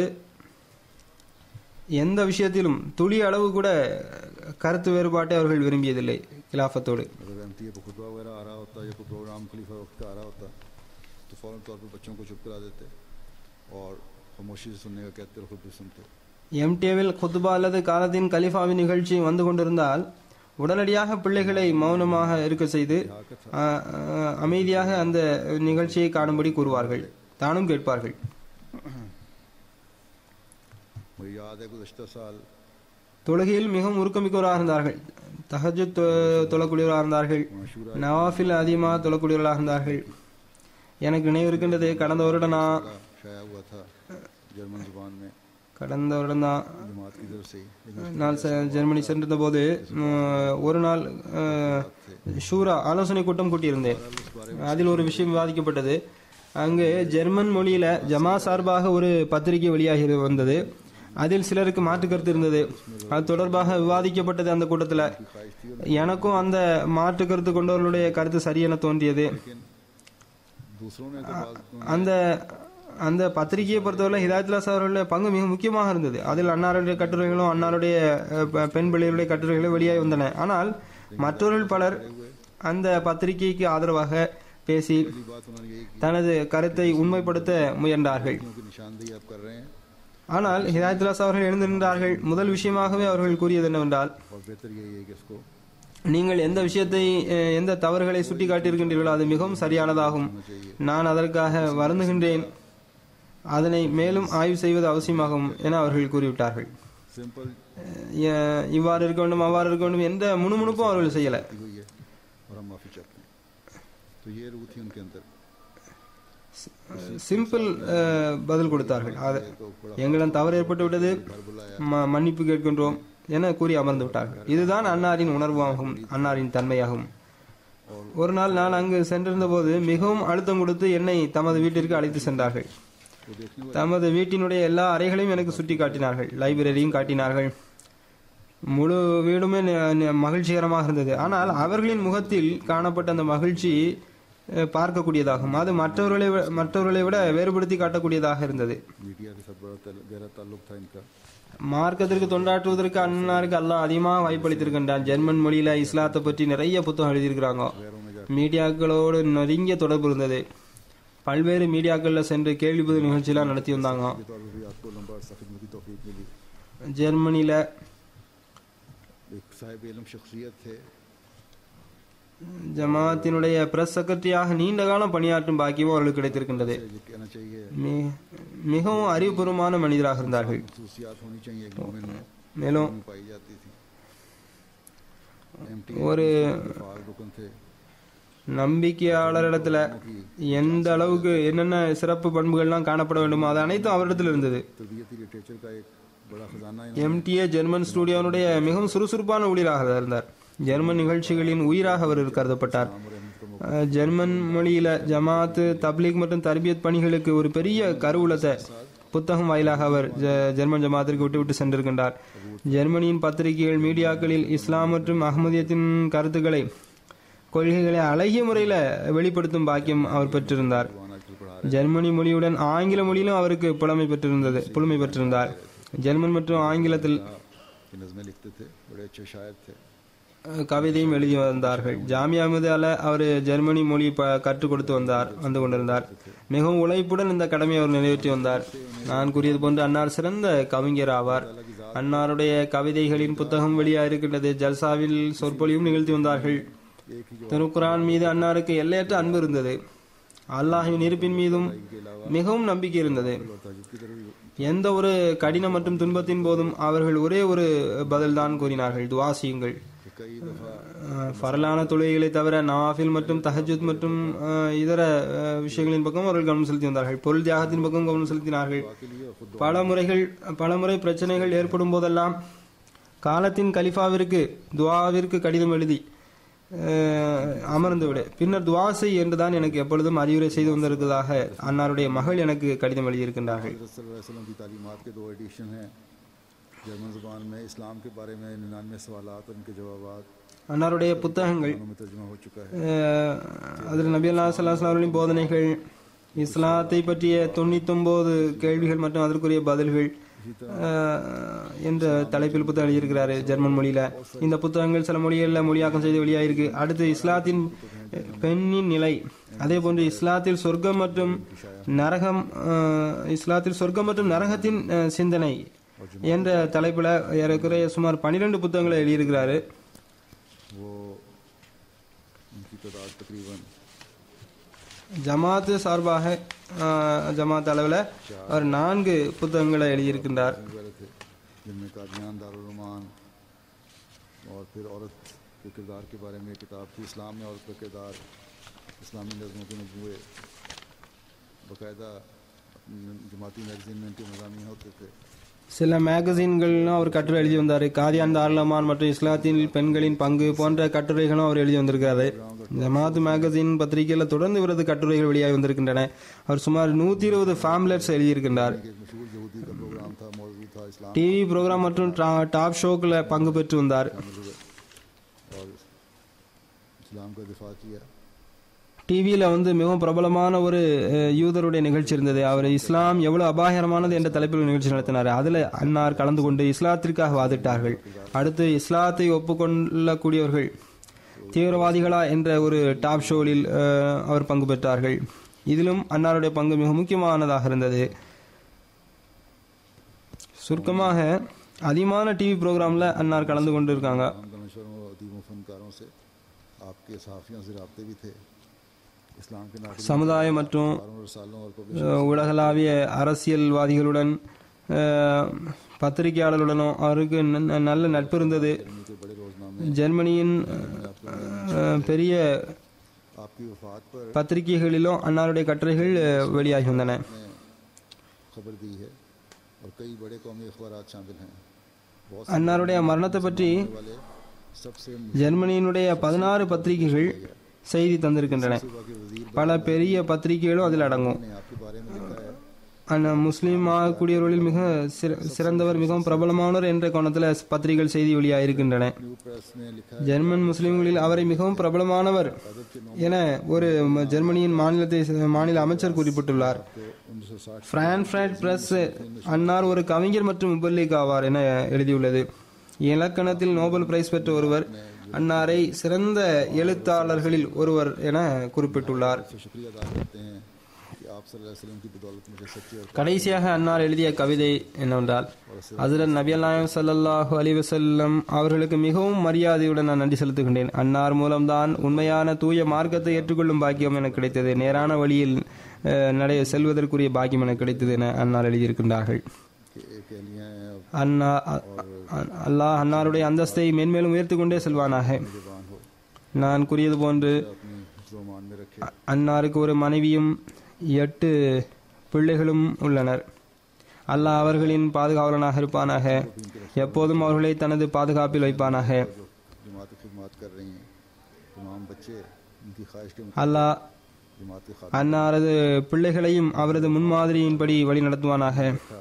எந்த விஷயத்திலும் துளி அளவு கூட கருத்து வேறுபாட்டை அவர்கள் விரும்பியதில்லை கிலாஃபத்தோடு अगर एमटी पर खुतबा वगैरह आ रहा होता या कोई प्रोग्राम खलीफा वक्त का आ रहा होता तो फ़ौरन तौर पर बच्चों को चुप करा देते और खामोशी से सुनने का कहते और खुद भी सुनते எம்டிஏவில் குத்துபா அல்லது காலத்தின் கலிஃபாவின் நிகழ்ச்சி வந்து கொண்டிருந்தால் உடனடியாக பிள்ளைகளை மௌனமாக இருக்க செய்து ஆ, ஆ, அமைதியாக அந்த நிகழ்ச்சியை காணும்படி கூறுவார்கள் தானும் கேட்பார்கள் मुझे याद है गुजशत साल தொழுகையில் மிகவும் உருக்கமிக்கவராக இருந்தார்கள் தஹஜு தொழக்கூடியவராக இருந்தார்கள் நவாஃபில் அதிகமாக தொழக்கூடியவர்களாக இருந்தார்கள் எனக்கு நினைவு இருக்கின்றது கடந்த வருடம் நான் का शाया हुआ था जर्मन जुबान में கடந்த வருடம் தான் जमात की तरफ से ही लेकिन நான் செ- ஜெர்மனி சென்றிருந்த போது ம், ஒரு நாள் அஹ், ஷூரா ஆலோசனை கூட்டம் கூட்டியிருந்தேன் அதில் ஒரு விஷயம் விவாதிக்கப்பட்டது அங்கு ஜெர்மன் மொழியில ஜமா சார்பாக ஒரு பத்திரிகை வெளியாகி வந்தது அதில் சிலருக்கு மாற்று கருத்து இருந்தது அது தொடர்பாக விவாதிக்கப்பட்டது அந்த கூட்டத்தில் எனக்கும் அந்த மாற்று கருத்து கொண்டவர்களுடைய கருத்து சரியென தோன்றியது दूसरों ने तो बात அந்த அந்த பத்திரிகையை பொறுத்தவரை ஹிதாயத்துல்லா சார் அவர்களுடைய பங்கு மிக முக்கியமாக இருந்தது அதில் அன்னாருடைய கட்டுரைகளும் அன்னாருடைய அஹ், பெ- பெண் பிள்ளைகளுடைய கட்டுரைகளும் வெளியாகி வந்தன ஆனால் மற்றவர்கள் பலர் அந்த பத்திரிகைக்கு ஆதரவாக பேசி पहली बात उन्होंने यही की தனது கருத்தை உண்மைப்படுத்த முயன்றார்கள் क्योंकि निशानदेही आप कर रहे हैं ஆனால் ஹிதாயத்துல்லா சார் அவர்கள் எழுந்து நின்றார்கள் முதல் விஷயமாகவே அவர்கள் கூறியது என்னவென்றால் और बेहतर यही है कि इसको நீங்கள் எந்த விஷயத்தை அஹ், எந்த தவறுகளை சுட்டி காட்டியிருக்கின்றீர்களோ அது மிகவும் சரியானதாகும் நான் அதற்காக வருந்துகின்றேன் அதனை மேலும் ஆய்வு செய்வது அவசியமாகும் என அவர்கள் கூறிவிட்டார்கள் सिंपल அஹ், இவ்வாறு இருக்க வேண்டும் அவ்வாறு இருக்க வேண்டும் எந்த முணுமுணுப்பும் அவர்கள் செய்யல की हुई है और हम माफी चाहते हैं तो ये रूह थी उनके अंदर சிம்பிள் அஹ், பதில் கொடுத்தார்கள் அது எங்களிடம் தவறு ஏற்பட்டு விட்டது ம- மன்னிப்பு கேட்கின்றோம் என கூறி அமர்ந்து விட்டார்கள் இதுதான் அன்னாரின் உணர்வாகும் அன்னாரின் தன்மையாகும் ஒரு நாள் நான் அங்கு சென்றிருந்த போது மிகவும் அழுத்தம் கொடுத்து என்னை தமது வீட்டிற்கு அழைத்து சென்றார்கள் वो देखने தமது வீட்டினுடைய எல்லா அறைகளையும் எனக்கு சுட்டி காட்டினார்கள் லைப்ரரியும் காட்டினார்கள் முழு வீடுமே ந- ந- மகிழ்ச்சிகரமாக இருந்தது ஆனால் அவர்களின் முகத்தில் காணப்பட்ட அந்த மகிழ்ச்சி அஹ், பார்க்கக்கூடியதாகும் அது மற்றவர்களை வி- மற்றவர்களை விட வேறுபடுத்தி காட்டக்கூடியதாக இருந்தது मीडिया के साथ बड़ा तल- गहरा ताल्लुक था इनका மார்க்கத்திற்கு தொண்டாற்றுவதற்கு அண்ணாருக்கு அல்லாஹ் அதிகமாக வாய்ப்பளித்திருக்கின்றான் ஜெர்மன் மொழியில இஸ்லாத்தை பற்றி நிறைய புத்தகம் எழுதியிருக்கிறாங்க गैरों में जा மீடியாக்களோடு நெருங்கிய தொடர்பு இருந்தது பல்வேறு மீடியாக்கள்ல சென்று கேள்வி பதில் நிகழ்ச்சியெல்லாம் நடத்தி வந்தாங்க के तौर पर भी आपको लंबा अरसा खिदमत की तौफीक मिली ஜெர்மனியில एक साहिब इलम शख्सियत थे ஜமாத்தினுடைய பிரஸ் செக்ரட்டரியாக நீண்ட காலம் பணியாற்றும் பாக்கியமும் அவர்களுக்கு கிடைத்திருக்கின்றது ये कहना चाहिए மி- மிகவும் அறிவுபூர்வமான மனிதராக இருந்தார்கள் खसूसियात होनी चाहिए एक मोमिन में மேலும் में पाई जाती थी एमटी ஒரு फाल रुकन थे நம்பிக்கையாளரிடத்துல எந்த அளவுக்கு என்னென்ன சிறப்பு பண்புகள்லாம் காணப்பட வேண்டுமோ அது அனைத்தும் அவரிடத்தில் இருந்தது तरबियती लिटरेचर का एक बड़ा खजाना எம்டிஏ ஜெர்மன் ஸ்டூடியோனுடைய மிகவும் சுறுசுறுப்பான ஊழியராக இருந்தார் ஜெர்மன் நிகழ்ச்சிகளின் உயிராக அவர் கருதப்பட்டார் அஹ், ஜெர்மன் மொழியில ஜமாத்து தப்லீக் மற்றும் தர்பியத் பணிகளுக்கு ஒரு பெரிய கருவூலத்தை புத்தகம் வாயிலாக அவர் ஜ- ஜெர்மன் ஜமாத்திற்கு விட்டுவிட்டு சென்றிருக்கின்றார் ஜெர்மனியின் பத்திரிகைகள் மீடியாக்களில் இஸ்லாம் மற்றும் அகமதியத்தின் கருத்துக்களை கொள்கைகளை அழகிய முறையில் வெளிப்படுத்தும் பாக்கியம் அவர் பெற்றிருந்தார் आजकल पढ़ा ஜெர்மனி மொழியுடன் ஆங்கில மொழியிலும் அவருக்கு புலமை பெற்றிருந்தது புலமை பெற்றிருந்தார் ஜெர்மன் மற்றும் ஆங்கிலத்தில் कि नज़में लिखते थे बड़े अच्छे शायर थे அஹ், கவிதையும் எழுதி வந்தார்கள் ஜாமியா முதல அவர் ஜெர்மனி மொழி ப கற்றுக் கொடுத்து வந்தார் வந்து கொண்டிருந்தார் மிகவும் உழைப்புடன் இந்த கடமையை அவர் நிறைவேற்றி வந்தார் நான் கூறியது போன்று அன்னார் சிறந்த கவிஞர் ஆவார் அன்னாருடைய கவிதைகளின் புத்தகம் வெளியாக இருக்கின்றது ஜல்சாவில் சொற்பொழிவும் நிகழ்த்தி வந்தார்கள் एक ही திருக்குரான் மீது அன்னாருக்கு எல்லையற்ற அன்பு இருந்தது அல்லாஹின் இருப்பின் மீதும் மிகவும் நம்பிக்கை இருந்தது और ताजुब की तरफ எந்த ஒரு கடினம் மற்றும் துன்பத்தின் போதும் அவர்கள் ஒரே ஒரு பதில்தான் கூறினார்கள் துவா செய்யுங்கள் कि कई दफ़ा அஹ், ஃபரலான தொழுகைகளை தவிர நவாஃபில் மற்றும் தஹஜுத் மற்றும் அஹ், இதர அஹ், விஷயங்களின் பக்கம் அவர்கள் கவனம் செலுத்தி வந்தார்கள் பொருள் தியாகத்தின் பக்கம் கவனம் செலுத்தினார்கள் के लिए खुद பல முறைகள் பல முறை பிரச்சனைகள் ஏற்படும் போதெல்லாம் காலத்தின் கலிஃபாவிற்கு துவாவிற்கு கடிதம் எழுதி அஹ், அமர்ந்து விடு பின்னர் துவா செய் என்றுதான் எனக்கு எப்பொழுதும் அறிவுரை செய்து வந்திருக்கிறதாக அன்னாருடைய மகள் எனக்கு கடிதம் எழுதியிருக்கின்றார்கள் हज़रत सल्लल्लाहु अलैहि वसल्लम की तालीमात के दो एडिशन हैं जर्मन ज़ुबान में इस्लाम के बारे में निन्यानवे सवाल और उनके जवाब அன்னாருடைய புத்தகங்கள் दोनों में तर्जुमा हो चुका है அஹ், அதில் நபி அல்லா அவர்களின் போதனைகள் இஸ்லாத்தை பற்றிய தொண்ணூத்தொன்பது கேள்விகள் மற்றும் அதற்குரிய பதில்கள் அஹ், என்ற தலைப்பில் புத்தகம் எழுதியிருக்கிறாரு ஜெர்மன் மொழியில இந்த புத்தகங்கள் சில மொழிகளில் மொழியாக்கம் செய்து வெளியாயிருக்கு அடுத்து இஸ்லாத்தின் அஹ், பெண்ணின் நிலை அதே போன்று இஸ்லாத்தில் சொர்க்கம் மற்றும் நரகம் அஹ், இஸ்லாத்தில் சொர்க்கம் மற்றும் நரகத்தின் அஹ், சிந்தனை என்ற தலைப்புல ஏறக்குறைய சுமார் பன்னிரெண்டு புத்தகங்களை எழுதியிருக்கிறாரு वो उनकी तादाद तकरीबन ஜமாத்து சார்பாக அஹ், ஜமாத் அளவில் அவர் நான்கு புத்தகங்களை எழுதியிருக்கின்றார் वगैरह थे जिनमें कादियान दारुलमान और फिर औरत के किरदार के बारे में एक किताब थी इस्लाम में औरत का किरदार इस्लामी नज़मों के मजमूए बाकायदा अपनी जमाती मैगज़ीन में इनके मजामी होते थे சில மேகசின்கள்லாம் அவர் கட்டுரை எழுதி வந்தார் காதியான் தார்லமான் மற்றும் இஸ்லாத்தில் பெண்களின் பங்கு போன்ற கட்டுரைகளும் அவர் எழுதி வந்திருக்காரு ஜமாத் மேகசின் பத்திரிகையில் தொடர்ந்து இவரது கட்டுரைகள் வெளியாகி வந்திருக்கின்றன அவர் சுமார் நூற்றி இருபது ஃபேம்லெட்ஸ் எழுதியிருக்கின்றார் एक मशहूर यहूदी का प्रोग्राम था मौजूद था इस्लाम டிவி ப்ரோக்ராம் மற்றும் டா- டாப் ஷோக்கில் பங்கு பெற்று வந்தார் और इस्लाम का दिफा किया டிவியில் வந்து மிகவும் பிரபலமான ஒரு அஹ், யூதருடைய நிகழ்ச்சி இருந்தது அவர் இஸ்லாம் எவ்வளவு அபாயகரமானது என்ற தலைப்பில் ஒரு நிகழ்ச்சி நடத்தினார் அதில் அன்னார் கலந்து கொண்டு இஸ்லாத்திற்காக வாதிட்டார்கள் அடுத்து இஸ்லாத்தை ஒப்புக்கொள்ளக்கூடியவர்கள் தீவிரவாதிகளா என்ற ஒரு டாப் ஷோவில் அஹ், அவர் பங்கு பெற்றார்கள் இதிலும் அன்னாருடைய பங்கு மிக முக்கியமானதாக இருந்தது சுருக்கமாக அதிகமான டிவி ப்ரோக்ராமில் அன்னார் கலந்து கொண்டு இருக்காங்க हम दनश्वरों और अदीबों फनकारों से आपके सहाफ़ियों से रबते भी थे इस्लाम के नागरिकों சமுதாயம் மற்றும் और रसालों और पब्लिश அஹ் உலகளாவிய அரசியல்வாதிகளுடன் அஹ், பத்திரிகையாளர்களுடனும் அவருக்கு ந- நல்ல நட்பு இருந்தது के बड़े रोजनामे ஜெர்மனியின் அஹ், பெரிய आपकी वफात पर பத்திரிகைகளிலும் அன்னாருடைய கட்டுரைகள் அஹ், வெளியாகி வந்தன ने खबर दी है और कई बड़े कौमी अखबार शामिल हैं बहुत அன்னாருடைய மரணத்தை பற்றி से वाले सबसे ஜெர்மனியினுடைய பதினாறு பத்திரிகைகள் செய்தி தந்திருக்கின்றன सुबह के वजीर பல பெரிய பத்திரிகைகளும் அதில் அடங்கும் ने आपके बारे में लिखा है அண்ணா முஸ்லீம் ஆகக்கூடியவர்களில் மிக சிற- சிறந்தவர் மிகவும் பிரபலமானவர் என்ற கோணத்தில் பத்திரிகைகள் செய்தி வெளியாகிருக்கின்றன न्यू प्रेस ने लिखा है ஜெர்மன் முஸ்லிம்களில் அவரை மிகவும் பிரபலமானவர் अदब के नौ என ஒரு ம- ஜெர்மனியின் மாநிலத்தை மாநில அமைச்சர் குறிப்பிட்டுள்ளார் को उन्नीस सौ साठ பிரான்ஃபிரட் பிரஸ் அன்னார் ஒரு கவிஞர் மற்றும் முபல்லிக் ஆவார் என எழுதியுள்ளது இலக்கணத்தில் நோபல் பிரைஸ் பெற்ற ஒருவர் அன்னாரை சிறந்த எழுத்தாளர்களில் ஒருவர் என குறிப்பிட்டுள்ளார் से शुक्रिया अदा करते हैं कि आप सल्लल्लाहु अलैहि वसल्लम की बदौलत मुझे सच्चे और கடைசியாக அன்னார் எழுதிய கவிதை என்னவென்றால் ஹஜரத் நபி அல்லாஹ் ஸல்லல்லாஹு அலைஹி வஸல்லம் அவர்களுக்கு மிகவும் மரியாதையுடன் நான் நன்றி செலுத்துகின்றேன் அன்னார் மூலம்தான் உண்மையான தூய மார்க்கத்தை ஏற்றுக்கொள்ளும் பாக்கியம் எனக்கு கிடைத்தது நேரான வழியில் அஹ், நடைய செல்வதற்குரிய பாக்கியம் எனக்கு கிடைத்தது என அன்னார் எழுதியிருக்கின்றார்கள் के कह लिए हैं अब அண்ணா அ- அ- அல்லாஹ் அன்னாருடைய அந்தஸ்தை மென்மேலும் உயர்த்து கொண்டே செல்வானாக जवान हो நான் கூறியது போன்று अपनी हिफ्ज़-ओ-मान में रखे அ- அன்னாருக்கு ஒரு மனைவியும் எட்டு பிள்ளைகளும் உள்ளனர் அல்லாஹ் அவர்களின் பாதுகாவலனாக இருப்பானாக எப்போதும் அவர்களை தனது பாதுகாப்பில் வைப்பானாக जो जमात खिदमत कर रही हैं तमाम बच्चे उनकी ख्वाहिश के அல்லாஹ் जमात के அன்னாரது பிள்ளைகளையும் அவரது முன்மாதிரியின்படி வழி நடத்துவானாக खाता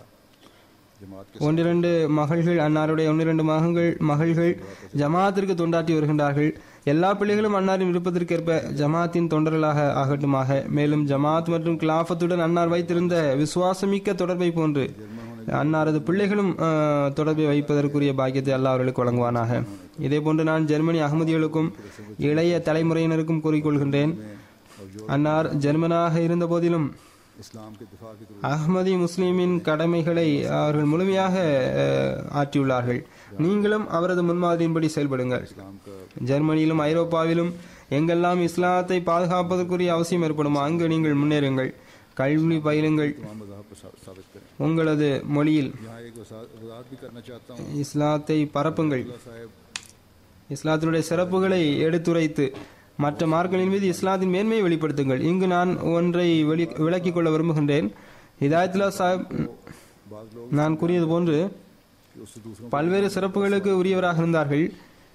जमात के ஒன்றிரண்டு மகள்கள் அன்னாருடைய ஒன்றிரண்டு மகன்கள் மகள்கள் ஜமாத்திற்கு தொண்டாற்றி வருகின்றார்கள் எல்லா பிள்ளைகளும் அன்னாரின் விருப்பத்திற்கேற்ப ஜமாத்தின் தொண்டர்களாக ஆகட்டுமாக மேலும் ஜமாத் மற்றும் கிலாஃபத்துடன் அன்னார் வைத்திருந்த விசுவாசமிக்க தொடர்பை போன்று அன்னாரது பிள்ளைகளும் அஹ், தொடர்பை வைப்பதற்குரிய பாக்கியத்தை அல்லாஹ் அவர்களுக்கு வழங்குவானாக இதே போன்று நான் ஜெர்மனி அகமதிகளுக்கும் இளைய தலைமுறையினருக்கும் கூறிக்கொள்கின்றேன் அன்னார் ஜெர்மனாக இருந்த போதிலும் इस्लाम के दिफा की அஹ்மதி முஸ்லிமின் கடமைகளை அவர்கள் முழுமையாக அஹ், ஆற்றியுள்ளார்கள் நீங்களும் அவரது முன்மாதிரியின்படி செயல்படுங்கள் इस्लाम का ஜெர்மனியிலும் ஐரோப்பாவிலும் எங்கெல்லாம் இஸ்லாத்தை பாதுகாப்பதற்குரிய அவசியம் ஏற்படுமோ அங்கு நீங்கள் முன்னேறுங்கள் கல்வி பயிலுங்கள் तमाम मजाहब को सा- साबित करें உங்களது மொழியில் यहाँ एक वसा- वजाहत भी करना चाहता हूँ இஸ்லாத்தை பரப்புங்கள் अल्लाह साहब இஸ்லாத்தினுடைய சிறப்புகளை எடுத்துரைத்து மற்ற மார்க்களின் மீது இஸ்லாத்தின் மேன்மையை வெளிப்படுத்துங்கள் இங்கு நான் ஒன்றை வெளி விளக்கிக் கொள்ள விரும்புகின்றேன் ஹிதாயத்துல்லா சாஹிப் बाद लोग நான் கூறியது போன்று कि उससे दूसरों பல்வேறு சிறப்புகளுக்கு உரியவராக இருந்தார்கள்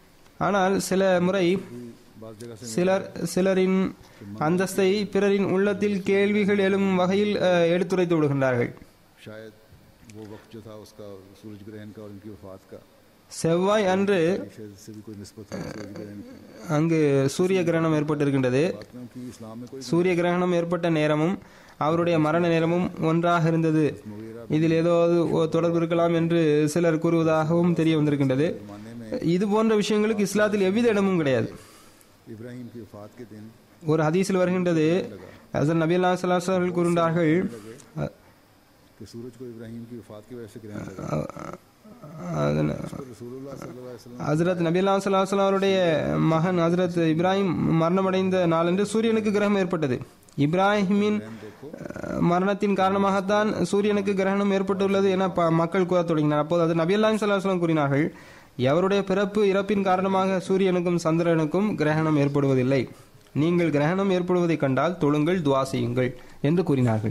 ஆனால் சில முறை बाद जगह से சிலர் சிலரின் அந்தஸ்தை பிறரின் உள்ளத்தில் கேள்விகள் எழும் வகையில் அஹ், எடுத்துரைத்து விடுகின்றார்கள் शायद वो वक्त जो था उसका सूरज ग्रहण का और इनकी वफात का செவ்வாய் அன்று शायद से भी कोई नस्बत है सूरज ग्रहण की அங்கு சூரிய கிரகணம் ஏற்பட்டிருக்கின்றது बात में कि इस्लाम में कोई சூரிய கிரகணம் ஏற்பட்ட நேரமும் அவருடைய மரண நேரமும் ஒன்றாக இருந்தது मुगीरा இதில் ஏதாவது ஒரு தொடர்பு இருக்கலாம் என்று சிலர் கூறுவதாகவும் தெரிய வந்திருக்கின்றது இது போன்ற விஷயங்களுக்கு இஸ்லாத்தில் எவ்வித இடமும் கிடையாது इब्राहिम की वफात के दिन ஒரு ஹதீஸில் வருகின்றது ஹசன் நபி அல்லா அவர்கள் கூறுகின்றார்கள் அ- कि सूरज को इब्राहिम की वफात की वजह से ग्रहण लगा அ- அதன- रसूलुल्लाह सल्लल्लाहु अलैहि वसल्लम ஹசரத் நபில்லா சல்லாஹ் அவருடைய மகன் ஹசரத் இப்ராஹிம் மரணமடைந்த நாளன்று சூரியனுக்கு கிரகம் ஏற்பட்டது இப்ராஹிமின் அஹ், மரணத்தின் காரணமாகத்தான் சூரியனுக்கு கிரகணம் ஏற்பட்டுள்ளது என ப- மக்கள் கூறத் தொடங்கினார் அப்போது அது நபி அல்லாம் சல்லாஹ் கூறினார்கள் எவருடைய பிறப்பு இறப்பின் காரணமாக சூரியனுக்கும் சந்திரனுக்கும் கிரகணம் ஏற்படுவதில்லை நீங்கள் கிரகணம் ஏற்படுவதைக் கண்டால் தொழுங்கள் துவா செய்யுங்கள் என்று கூறினார்கள்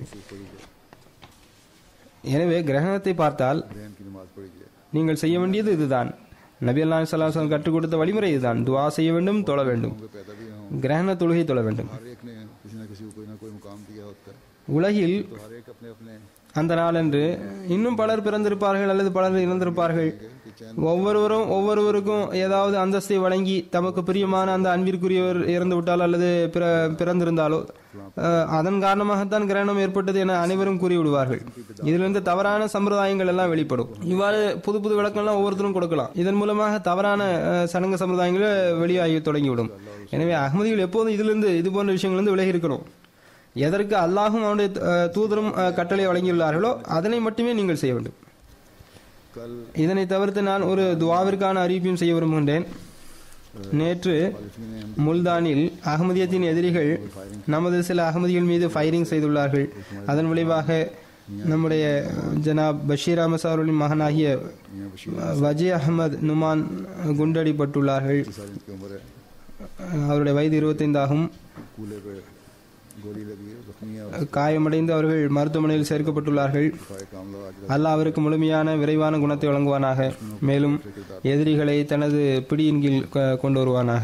எனவே கிரகணத்தை பார்த்தால் ग्रहण की नमाज पढ़ी जाए நீங்கள் செய்ய வேண்டியது இதுதான் நபி அல்லா சல்லாஹ் கற்றுக் கொடுத்த வழிமுறை இதுதான் துவா செய்ய வேண்டும் தொழ வேண்டும் होंगे पैदा भी हों கிரகண தொழுகை தொழ வேண்டும் हर एक ने किसी न किसी को कोई ना कोई मुकाम दिया होता है உலகில் तो हर एक अपने अपने அந்த நாளன்று இன்னும் பலர் பிறந்திருப்பார்கள் அல்லது பலர் இறந்திருப்பார்கள் कि चैन ஒவ்வொருவரும் ஒவ்வொருவருக்கும் ஏதாவது அந்தஸ்தை வழங்கி தமக்கு பிரியமான அந்த அன்பிற்குரியவர் இறந்து விட்டாலோ அல்லது பிற பிறந்திருந்தாலோ அஹ், அதன் காரணமாகத்தான் கிரகணம் ஏற்பட்டது என அனைவரும் கூறிவிடுவார்கள் இதிலிருந்து தவறான சம்பிரதாயங்கள் எல்லாம் வெளிப்படும் இவ்வாறு புது புது விளக்கம்லாம் ஒவ்வொருத்தரும் கொடுக்கலாம் இதன் மூலமாக தவறான அஹ், சடங்கு சம்பிரதாயங்கள் வெளியாகி தொடங்கிவிடும் எனவே அகமதிகள் எப்போதும் இதிலிருந்து இது போன்ற விஷயங்களிலிருந்து விலகி இருக்கணும் எதற்கு அல்லாஹும் அவனுடைய அஹ், தூதரும் அஹ், கட்டளை வழங்கியுள்ளார்களோ அதனை மட்டுமே நீங்கள் செய்ய வேண்டும் कल இதனை தவிர்த்து நான் ஒரு துவாவிற்கான அறிவிப்பையும் செய்ய விரும்புகின்றேன் நேற்று முல்தானில் அகமதியத்தின் எதிரிகள் நமது சில அகமதிகள் மீது ஃபயரிங் செய்துள்ளார்கள் அதன் விளைவாக நம்முடைய ஜனாப் பஷீர் அஹமத் அவர்களின் மகனாகிய मियाँ बशीर வஜி அகமது நுமான் குண்டடிப்பட்டுள்ளார்கள் साल की उम्र है அவருடைய வயது இருபத்தைந்து ஆகும் कूले पे गोली लगी है जख्मी है காயமடைந்து அவர்கள் மருத்துவமனையில் சேர்க்கப்பட்டுள்ளார்கள் दिखाए काम लगा के அல்லாஹ் அவருக்கு முழுமையான விரைவான குணத்தை வழங்குவானாக மேலும் எதிரிகளை தனது பிடியின் கீழ் கொ- கொண்டு வருவானாக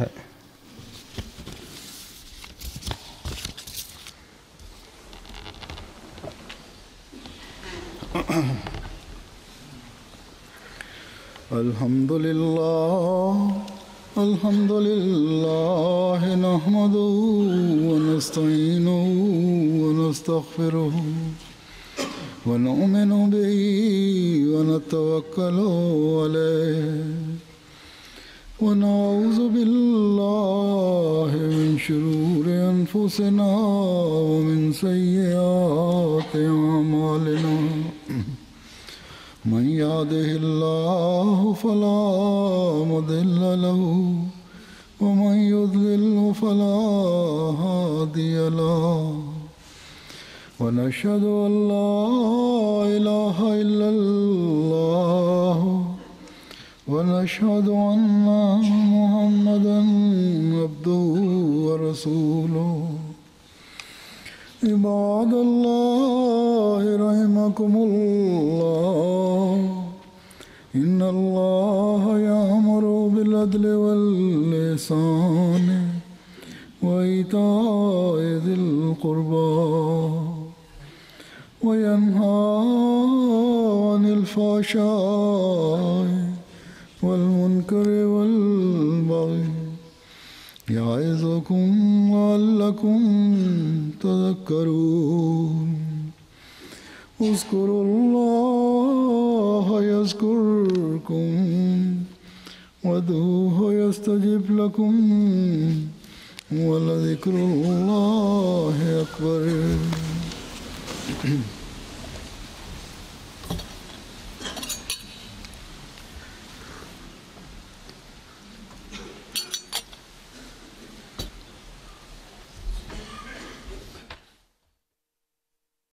الحمد لله الحمد لله نحمده ونستعينه ونستغفره ونؤمن به ونتوكل عليه ونعوذ بالله من شرور أنفسنا ومن سيئات أعمالنا من يهده الله فلا مضل له ومن يضلل فلا هادي له ونشهد أن لا إله إلا الله ونشهد أن محمدا عبده ورسوله عباد الله رحمكم الله إن الله يأمر بالعدل واللسان وإيتاء ذي القربى وينهى عن الفحشاء والمنكر والبغي يعظكم لعلكم تذكرون اذكروا الله يذكركم وادعوه يستجب لكم ولذكر الله أكبر